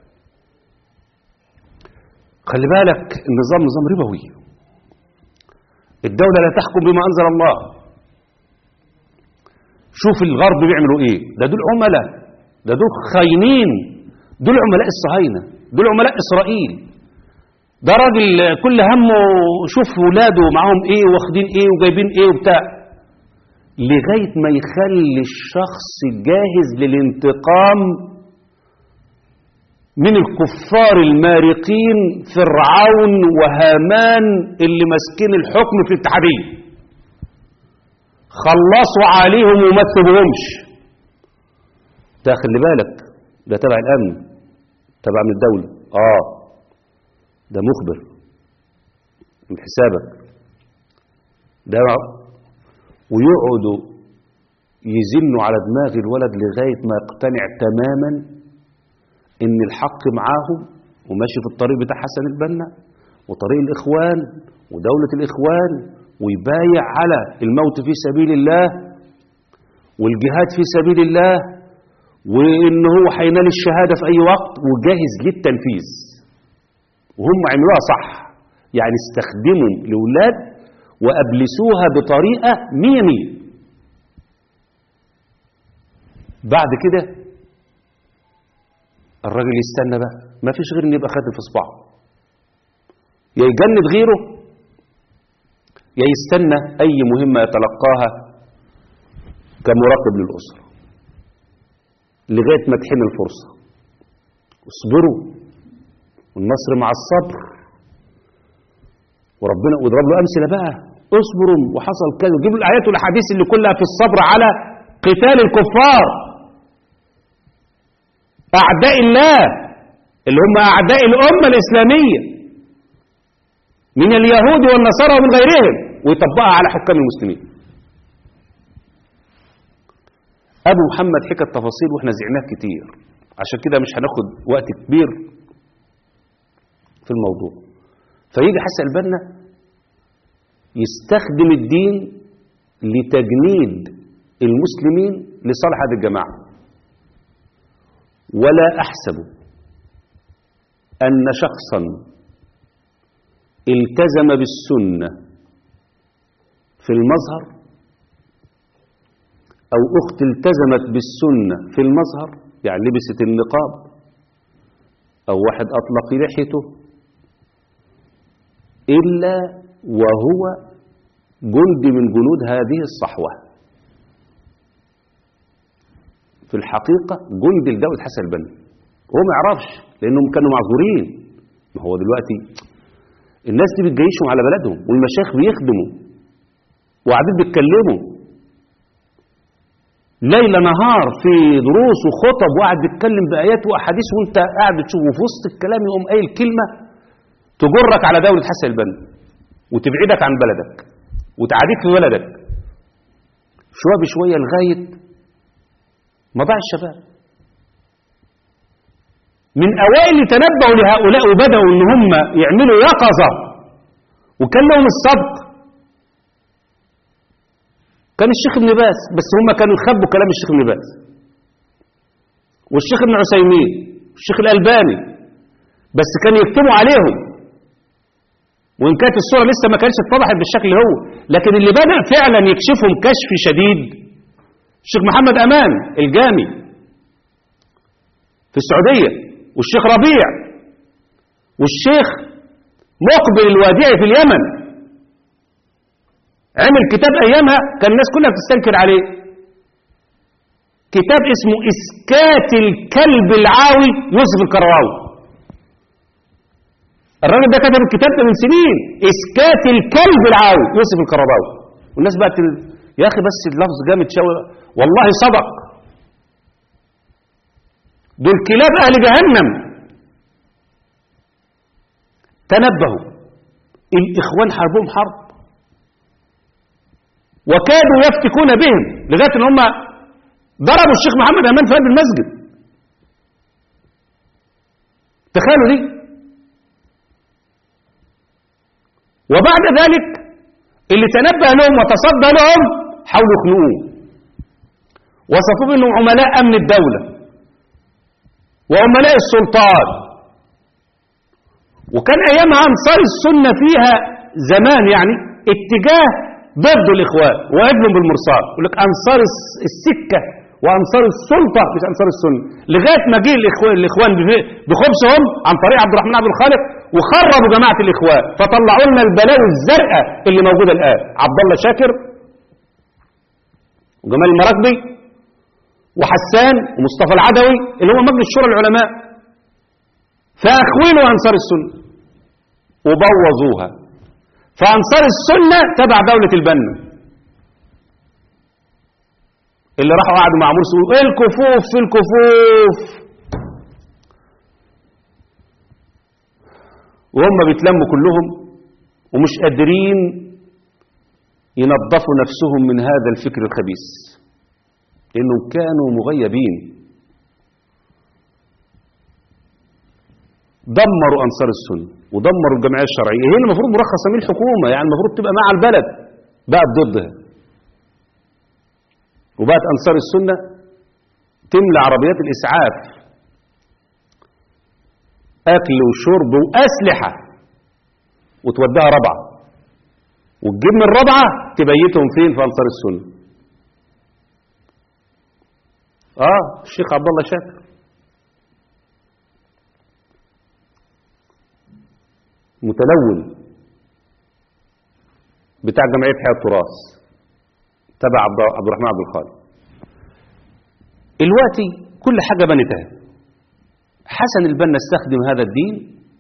Speaker 2: خلي بالك النظام نظام ربوي الدولة لا تحكم بما أنزل الله شوف الغرب بيعملوا ايه ده دول عملاء ده دول خاينين دول عملاء الصهاينة دول عملاء إسرائيل ده راجل كل همه شوف ولاده معاهم ايه واخدين ايه وجايبين ايه وبتاع لغاية ما يخلي الشخص جاهز للانتقام من الكفار المارقين فرعون وهامان اللي ماسكين الحكم في الاتحادية خلصوا عليهم وما تسيبهمش ده خلي بالك ده تبع الامن تبع من الدولة اه ده مخبر من حسابك ده ويقعدوا يزنوا على دماغ الولد لغاية ما يقتنع تماما ان الحق معاهم وماشي في الطريق بتاع حسن البنا وطريق الاخوان ودولة الاخوان ويبايع على الموت في سبيل الله والجهاد في سبيل الله وان هو هينال الشهادة في اي وقت وجاهز للتنفيذ وهم عملوها صح يعني استخدموا الأولاد وأبلسوها بطريقة مية مية بعد كده الراجل يستنى بقى ما فيش غير ان يبقى خاتم في صباعه يا يجند غيره يا يستنى اي مهمة يتلقاها كمراقب للأسرة لغاية ما تحين الفرصة اصبروا والنصر مع الصبر وربنا ويضرب له امثله بقى اصبروا وحصل كذا وجيب له الايات والاحاديث اللي كلها في الصبر على قتال الكفار اعداء الله اللي هم اعداء الامه الاسلاميه من اليهود والنصارى ومن غيرهم ويطبقها على حكام المسلمين ابو محمد حكى التفاصيل واحنا زعناه كتير عشان كده مش هناخد وقت كبير في الموضوع فيجي حسن البنا يستخدم الدين لتجنيد المسلمين لصالح هذه الجماعة ولا أحسب أن شخصا التزم بالسنة في المظهر أو أخت التزمت بالسنة في المظهر يعني لبست النقاب أو واحد أطلق لحيته إلا وهو جندي من جنود هذه الصحوة في الحقيقة جندي لدولة حسن البنا هو ما يعرفش لأنهم كانوا معذورين ما هو دلوقتي الناس دي بتجيشهم على بلدهم والمشايخ بيخدموا وقاعدين بيتكلموا ليل نهار في دروس وخطب وقاعد بيتكلم بآيات وأحاديث وأنت قاعد بتشوف وفي وسط الكلام يقوم قايل كلمة تجرك على دولة حسن البنا وتبعدك عن بلدك وتعاديك في بلدك شوية بشوية لغاية مضاع الشباب من أوائل اللي تنبهوا لهؤلاء وبدأوا إن هم يعملوا يقظة وكان لهم الصدق كان الشيخ ابن باز بس هم كانوا يخبوا كلام الشيخ ابن باز والشيخ ابن عثيمين والشيخ الألباني بس كانوا يكتبوا عليهم وإن كانت الصورة لسه ما كانتش اتضحت بالشكل اللي هو لكن اللي بدأ فعلا يكشفهم كشف شديد الشيخ محمد أمان الجامي في السعودية والشيخ ربيع والشيخ مقبل الوادعي في اليمن عمل كتاب أيامها كان الناس كلها بتستنكر عليه كتاب اسمه إسكات الكلب العاوي يوسف الكرواوي الراجل ده كتب الكتاب ده من سنين اسكات الكلب العاوي يوسف القرضاوي والناس بقت يا اخي بس اللفظ جامد شوي والله صدق دول كلاب اهل جهنم تنبهوا الإخوان حربهم حرب وكادوا يفتكون بهم لغاية ان هم ضربوا الشيخ محمد أمان في قلب المسجد تخيلوا دي وبعد ذلك اللي تنبه لهم وتصدى لهم حاولوا يخنقوه وصفوه بانهم عملاء امن الدوله وعملاء السلطان وكان ايامها انصار السنه فيها زمان يعني اتجاه ضد الاخوان واجلهم بالمرصاد يقول لك انصار الس- السكه وانصار السلطه مش انصار السنه لغايه ما جه الاخوان الاخوان بف- بخبثهم عن طريق عبد الرحمن عبد الخالق وخربوا جماعه الاخوان فطلعوا لنا البلاوي الزرقاء اللي موجوده الان عبد الله شاكر وجمال المراكبي وحسان ومصطفى العدوي اللي هو مجلس شورى العلماء فاخوينوا انصار السنه وبوظوها فانصار السنه تبع دوله البنا اللي راحوا قعدوا مع مرسي يقولوا ايه الكفوف في الكفوف وهم بيتلموا كلهم ومش قادرين ينظفوا نفسهم من هذا الفكر الخبيث لانهم كانوا مغيبين دمروا انصار السنه ودمروا الجمعيه الشرعيه هي المفروض مرخصه من الحكومه يعني المفروض تبقى مع البلد بقت ضدها وبقت انصار السنه تملى عربيات الاسعاف اكل وشرب واسلحه وتوديها ربعه وتجيب من الربعه تبيتهم فين في انصار السنه اه الشيخ عبد الله شاكر متلون بتاع جمعيه حياه التراث تبع عبد عبد الرحمن عبد الخالق دلوقتي كل حاجه بنتها حسن البنا استخدم هذا الدين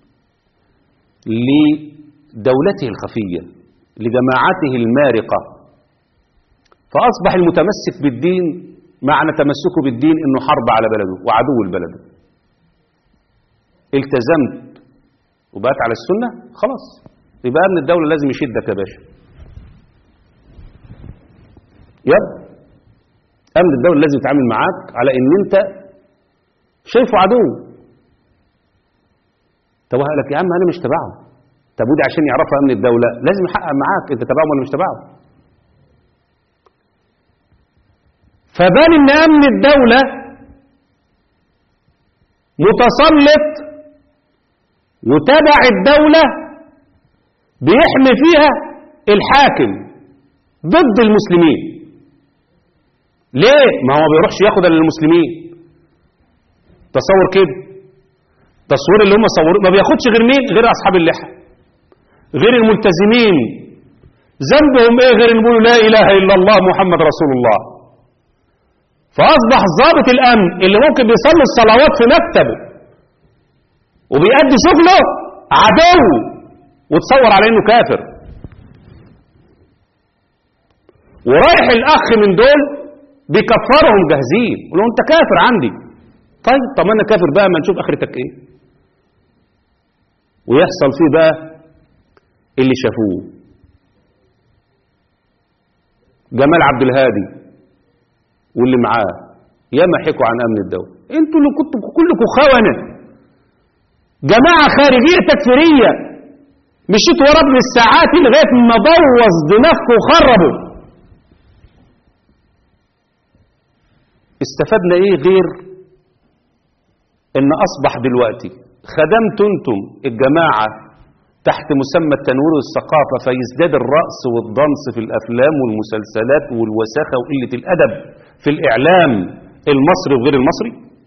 Speaker 2: لدولته الخفيه لجماعته المارقه فاصبح المتمسك بالدين معنى تمسكه بالدين انه حرب على بلده وعدو البلد التزمت وبقت على السنه خلاص يبقى امن الدوله لازم يشدك يا باشا يب امن الدوله لازم يتعامل معاك على ان انت شايفه عدو طب هقول لك يا عم انا مش تبعه طب ودي عشان يعرفوا امن الدوله لازم يحقق معاك انت تبعهم ولا مش تبعهم فبان ان امن الدوله متسلط وتبع الدوله بيحمي فيها الحاكم ضد المسلمين ليه ما هو ما بيروحش ياخد الا المسلمين تصور كده تصوير اللي هم صوروا ما بياخدش غير مين غير اصحاب اللحى غير الملتزمين ذنبهم ايه غير ان يقولوا لا اله الا الله محمد رسول الله فاصبح ضابط الامن اللي ممكن بيصلي الصلوات في مكتبه وبيأدي شغله عدو وتصور على انه كافر ورايح الاخ من دول بيكفرهم جاهزين يقول له انت كافر عندي طيب طب انا كافر بقى ما نشوف اخرتك ايه ويحصل فيه بقى اللي شافوه جمال عبد الهادي واللي معاه ياما حكوا عن امن الدوله انتوا اللي كنتوا كلكم خونه جماعه خارجيه تكفيريه مشيت ورا ابن الساعات لغايه ما بوظ دماغكم وخربوا استفدنا ايه غير ان اصبح دلوقتي خدمت انتم الجماعه تحت مسمى التنوير والثقافه فيزداد الرأس والضنس في الافلام والمسلسلات والوساخه وقله الادب في الاعلام المصري وغير المصري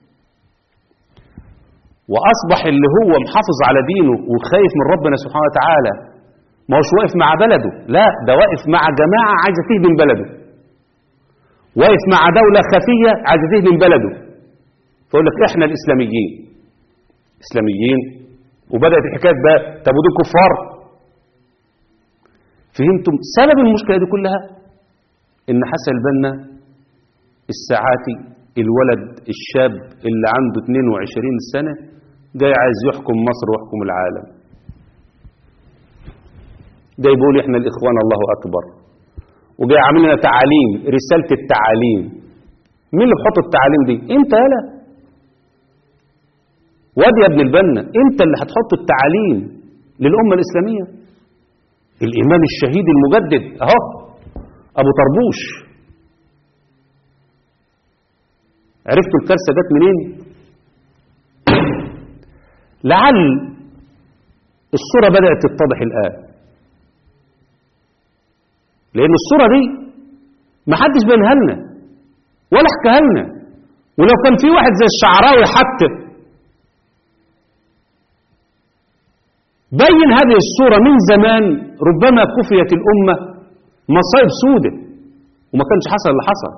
Speaker 2: واصبح اللي هو محافظ على دينه وخايف من ربنا سبحانه وتعالى ما هوش واقف مع بلده لا ده واقف مع جماعه عايزه تهدم بلده واقف مع دوله خفيه عايزه تهدم بلده فيقول لك احنا الاسلاميين اسلاميين وبدات الحكايه بقى طب ودول كفار فهمتم سبب المشكله دي كلها ان حسن البنا الساعاتي الولد الشاب اللي عنده 22 سنه جاي عايز يحكم مصر ويحكم العالم جاي بيقول احنا الاخوان الله اكبر وجاي عامل لنا تعاليم رساله التعاليم مين اللي بيحط التعاليم دي انت يالا وادي يا ابن البنا انت اللي هتحط التعاليم للامه الاسلاميه الامام الشهيد المجدد اهو ابو طربوش عرفتوا الكارثه جت منين لعل الصوره بدات تتضح الان لان الصوره دي ما حدش بينها لنا ولا حكاها لنا ولو كان في واحد زي الشعراوي حتى بين هذه الصورة من زمان ربما كفيت الأمة مصائب سودة وما كانش حصل اللي حصل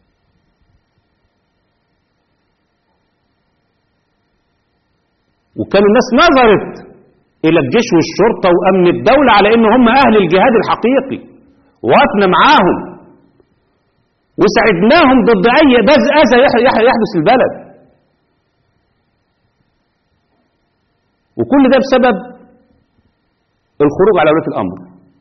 Speaker 2: وكان الناس نظرت إلى الجيش والشرطة وأمن الدولة على إن هم أهل الجهاد الحقيقي وقفنا معاهم وساعدناهم ضد أي بز أذى يحدث البلد وكل ده بسبب الخروج على ولاة الأمر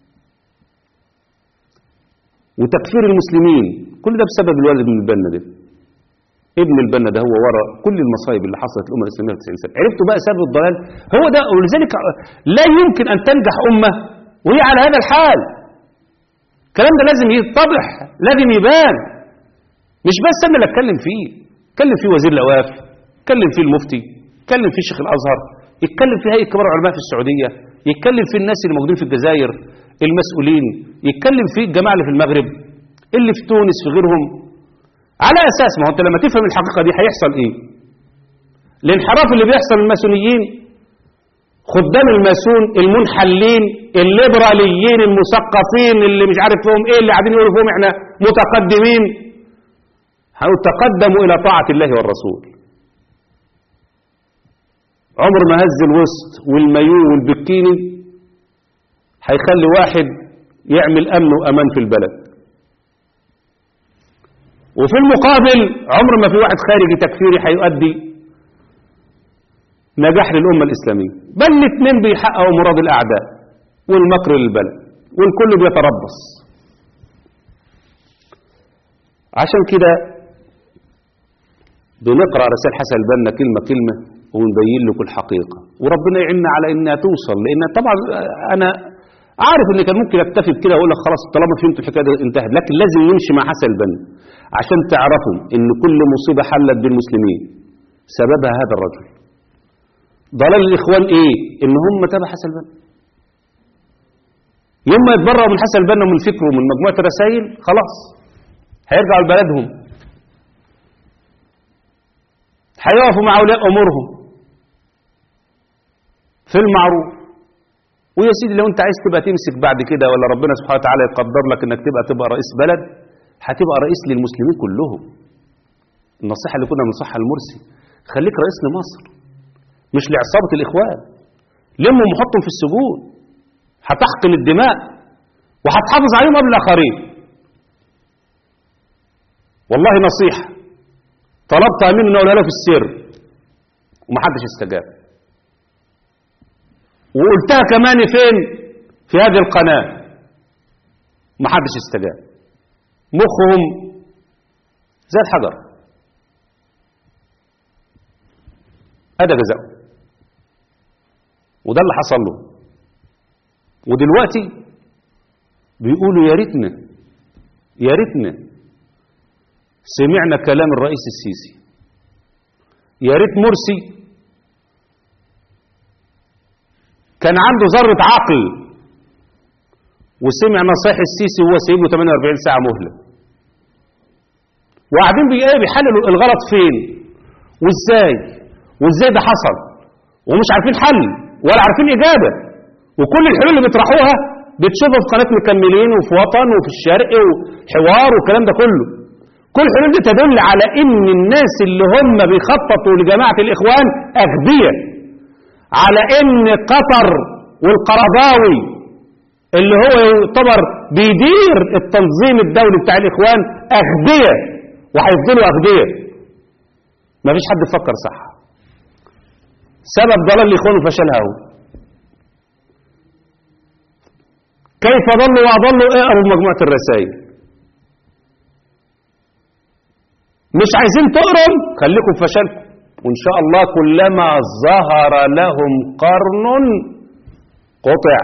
Speaker 2: وتكفير المسلمين كل ده بسبب الولد ابن البنا ده ابن البنا ده هو ورا كل المصايب اللي حصلت الأمة الإسلامية في 90 سنة عرفتوا بقى سبب الضلال هو ده ولذلك لا يمكن أن تنجح أمة وهي على هذا الحال الكلام ده لازم يتضح لازم يبان مش بس أنا اللي أتكلم فيه اتكلم فيه وزير الأواف اتكلم فيه المفتي اتكلم فيه شيخ الأزهر يتكلم فيه هيئة كبار العلماء في السعودية يتكلم فيه الناس اللي موجودين في الجزائر المسؤولين يتكلم فيه الجماعة اللي في المغرب اللي في تونس في غيرهم على أساس ما هو أنت لما تفهم الحقيقة دي هيحصل إيه الانحراف اللي بيحصل للماسونيين خدام الماسون المنحلين الليبراليين المثقفين اللي مش عارف فيهم ايه اللي قاعدين يقولوا فيهم احنا متقدمين هنقول تقدموا الى طاعة الله والرسول عمر ما هز الوسط والمايو والبكيني هيخلي واحد يعمل امن وامان في البلد وفي المقابل عمر ما في واحد خارجي تكفيري هيؤدي نجاح للأمة الإسلامية بل الاثنين بيحققوا مراد الأعداء والمكر للبلد والكل بيتربص عشان كده بنقرأ رسائل حسن البنا كلمة كلمة ونبين لكم الحقيقة وربنا يعيننا على إنها توصل لأن طبعا أنا عارف إن كان ممكن أكتفي بكده وأقول لك خلاص طالما فهمت الحكاية دي انتهت لكن لازم نمشي مع حسن البنا عشان تعرفوا إن كل مصيبة حلت بالمسلمين سببها هذا الرجل ضلال الإخوان إيه إن هم تبع حسن البنا يوم ما يتبرأوا من حسن البنا ومن فكره ومن مجموعة الرسائل خلاص هيرجعوا لبلدهم هيقفوا مع أولياء أمورهم في المعروف ويا سيدي لو انت عايز تبقى تمسك بعد كده ولا ربنا سبحانه وتعالى يقدر لك انك تبقى تبقى رئيس بلد هتبقى رئيس للمسلمين كلهم النصيحة اللي كنا بنصحها المرسي خليك رئيس لمصر مش لعصابة الإخوان لمهم وحطهم في السجون هتحقن الدماء وهتحافظ عليهم قبل الآخرين والله نصيحة طلبتها منه أقولها له في السر ومحدش استجاب وقلتها كمان فين في هذه القناة محدش استجاب مخهم زي الحجر هذا جزاؤه وده اللي حصل له ودلوقتي بيقولوا يا ريتنا يا ريتنا سمعنا كلام الرئيس السيسي يا ريت مرسي كان عنده ذرة عقل وسمع نصائح السيسي وهو سايب له 48 ساعة مهلة وقاعدين بيحللوا الغلط فين وازاي وازاي ده حصل ومش عارفين حل ولا عارفين إجابة وكل الحلول اللي بيطرحوها بتشوفها في قناة مكملين وفي وطن وفي الشرق وحوار والكلام ده كله كل الحلول دي تدل على ان الناس اللي هم بيخططوا لجماعة الإخوان أغبياء على ان قطر والقرضاوي اللي هو يعتبر بيدير التنظيم الدولي بتاع الإخوان أغبياء وهيفضلوا أغبياء مفيش حد فكر صح سبب ضلال الإخوان وفشلها هو كيف ضلوا وأضلوا اقروا مجموعة الرسائل مش عايزين تقروا خليكم في فشلكم وإن شاء الله كلما ظهر لهم قرن قطع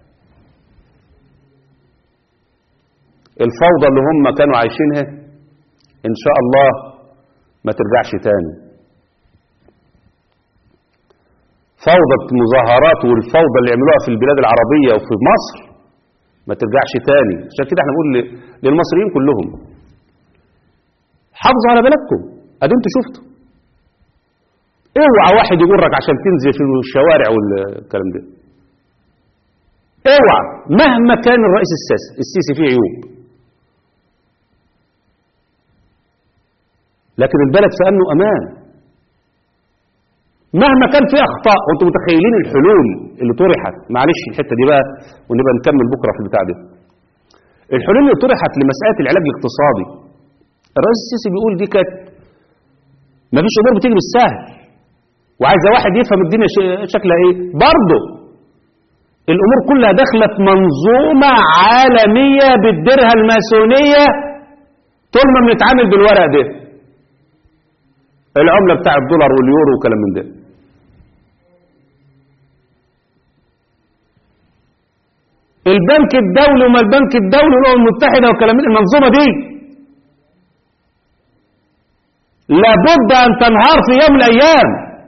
Speaker 2: الفوضى اللي هم كانوا عايشينها إن شاء الله ما ترجعش تاني فوضى المظاهرات والفوضى اللي عملوها في البلاد العربية وفي مصر ما ترجعش تاني عشان كده احنا بنقول ل- للمصريين كلهم حافظوا على بلدكم ادي انتوا شفتوا اوعى واحد يجرك عشان تنزل في الشوارع والكلام ده اوعى مهما كان الرئيس السيسي السيسي فيه عيوب لكن البلد في امن وامان مهما كان في اخطاء وانتم متخيلين الحلول اللي طرحت معلش الحته دي بقى ونبقى نكمل بكره في البتاع ده الحلول اللي طرحت لمساله العلاج الاقتصادي الرئيس السيسي بيقول دي كانت ما فيش امور بتيجي بالسهل وعايزه واحد يفهم الدنيا ش- شكلها ايه برضه الامور كلها داخله في منظومه عالميه بتديرها الماسونيه طول ما بنتعامل بالورق ده العمله بتاع الدولار واليورو وكلام من ده البنك الدولي وما البنك الدولي والامم المتحده وكلام من المنظومه دي لابد ان تنهار في يوم من الايام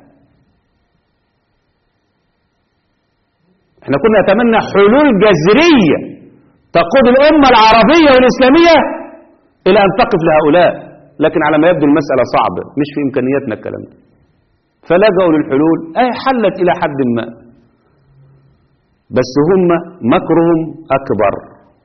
Speaker 2: احنا كنا نتمنى حلول جذريه تقود الامه العربيه والاسلاميه الى ان تقف لهؤلاء لكن على ما يبدو المساله صعبه مش في امكانياتنا الكلام ده فلجأوا للحلول اي حلت الى حد ما بس هم مكرهم اكبر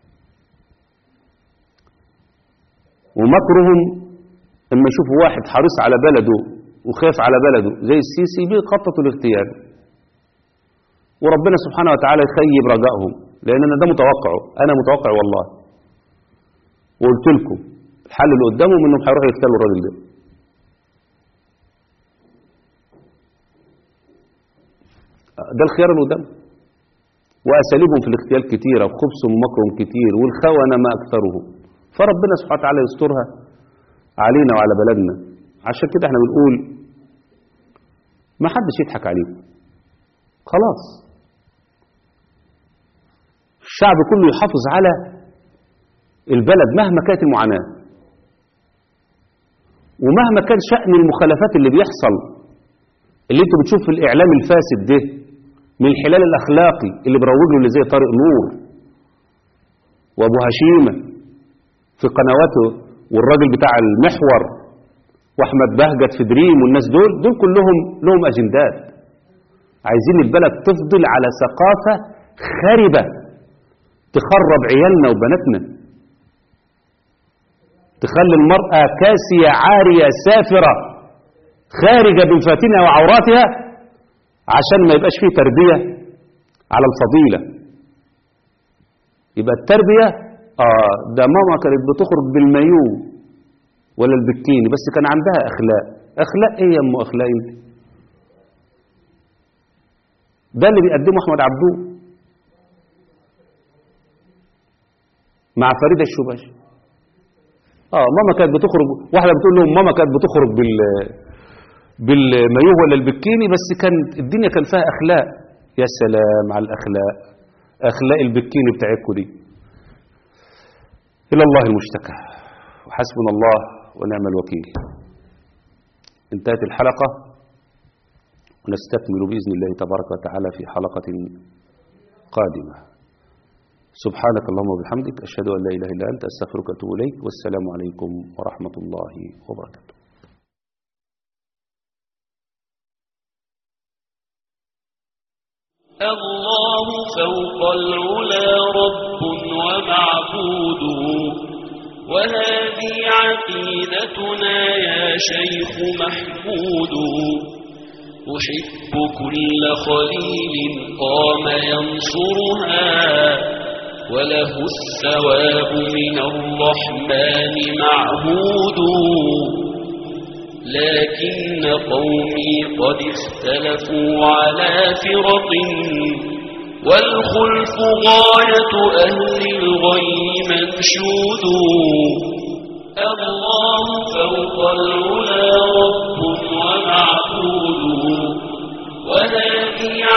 Speaker 2: ومكرهم اما يشوفوا واحد حريص على بلده وخاف على بلده زي السيسي بيخططوا لاغتياله وربنا سبحانه وتعالى يخيب رجائهم لان انا ده متوقعه انا متوقع والله وقلت لكم الحل اللي قدامهم انهم هيروحوا يقتلوا الراجل ده ده الخيار اللي قدامهم واساليبهم في الاغتيال كتيره وخبثهم ومكرهم كتير والخونه ما اكثرهم فربنا سبحانه وتعالى يسترها علينا وعلى بلدنا عشان كده احنا بنقول ما حدش يضحك عليكم خلاص الشعب كله يحافظ على البلد مهما كانت المعاناة ومهما كان شأن المخالفات اللي بيحصل اللي انتوا بتشوف في الإعلام الفاسد ده من الحلال الأخلاقي اللي بروج له اللي زي طارق نور وأبو هشيمة في قنواته والراجل بتاع المحور وأحمد بهجت في دريم والناس دول دول كلهم لهم أجندات عايزين البلد تفضل على ثقافة خاربة تخرب عيالنا وبناتنا تخلي المرأة كاسية عارية سافرة خارجة بمفاتنها وعوراتها عشان ما يبقاش فيه تربية على الفضيلة يبقى التربية آه ده ماما كانت بتخرج بالمايو ولا البكيني بس كان عندها أخلاق أخلاق إيه يا أم أخلاق أنت ده اللي بيقدمه أحمد عبدو مع فريدة الشباش اه ماما كانت بتخرج واحده بتقول لهم ماما كانت بتخرج بال بالمايوه ولا البكيني بس كان الدنيا كان فيها اخلاق يا سلام على الاخلاق اخلاق البكيني بتاعتكم دي الى الله المشتكى وحسبنا الله ونعم الوكيل انتهت الحلقه ونستكمل باذن الله تبارك وتعالى في حلقه قادمه سبحانك اللهم وبحمدك أشهد أن لا إله إلا أنت أستغفرك وأتوب إليك والسلام عليكم ورحمة الله وبركاته
Speaker 1: الله فوق العلا رب ومعبود وهذه عقيدتنا يا شيخ محمود أحب كل خليل قام ينصرها وله الثواب من الرحمن معهود لكن قومي قد اختلفوا على فرق والخلف غاية أهل الغي منشود الله فوق العلا رب ومعبود ونادي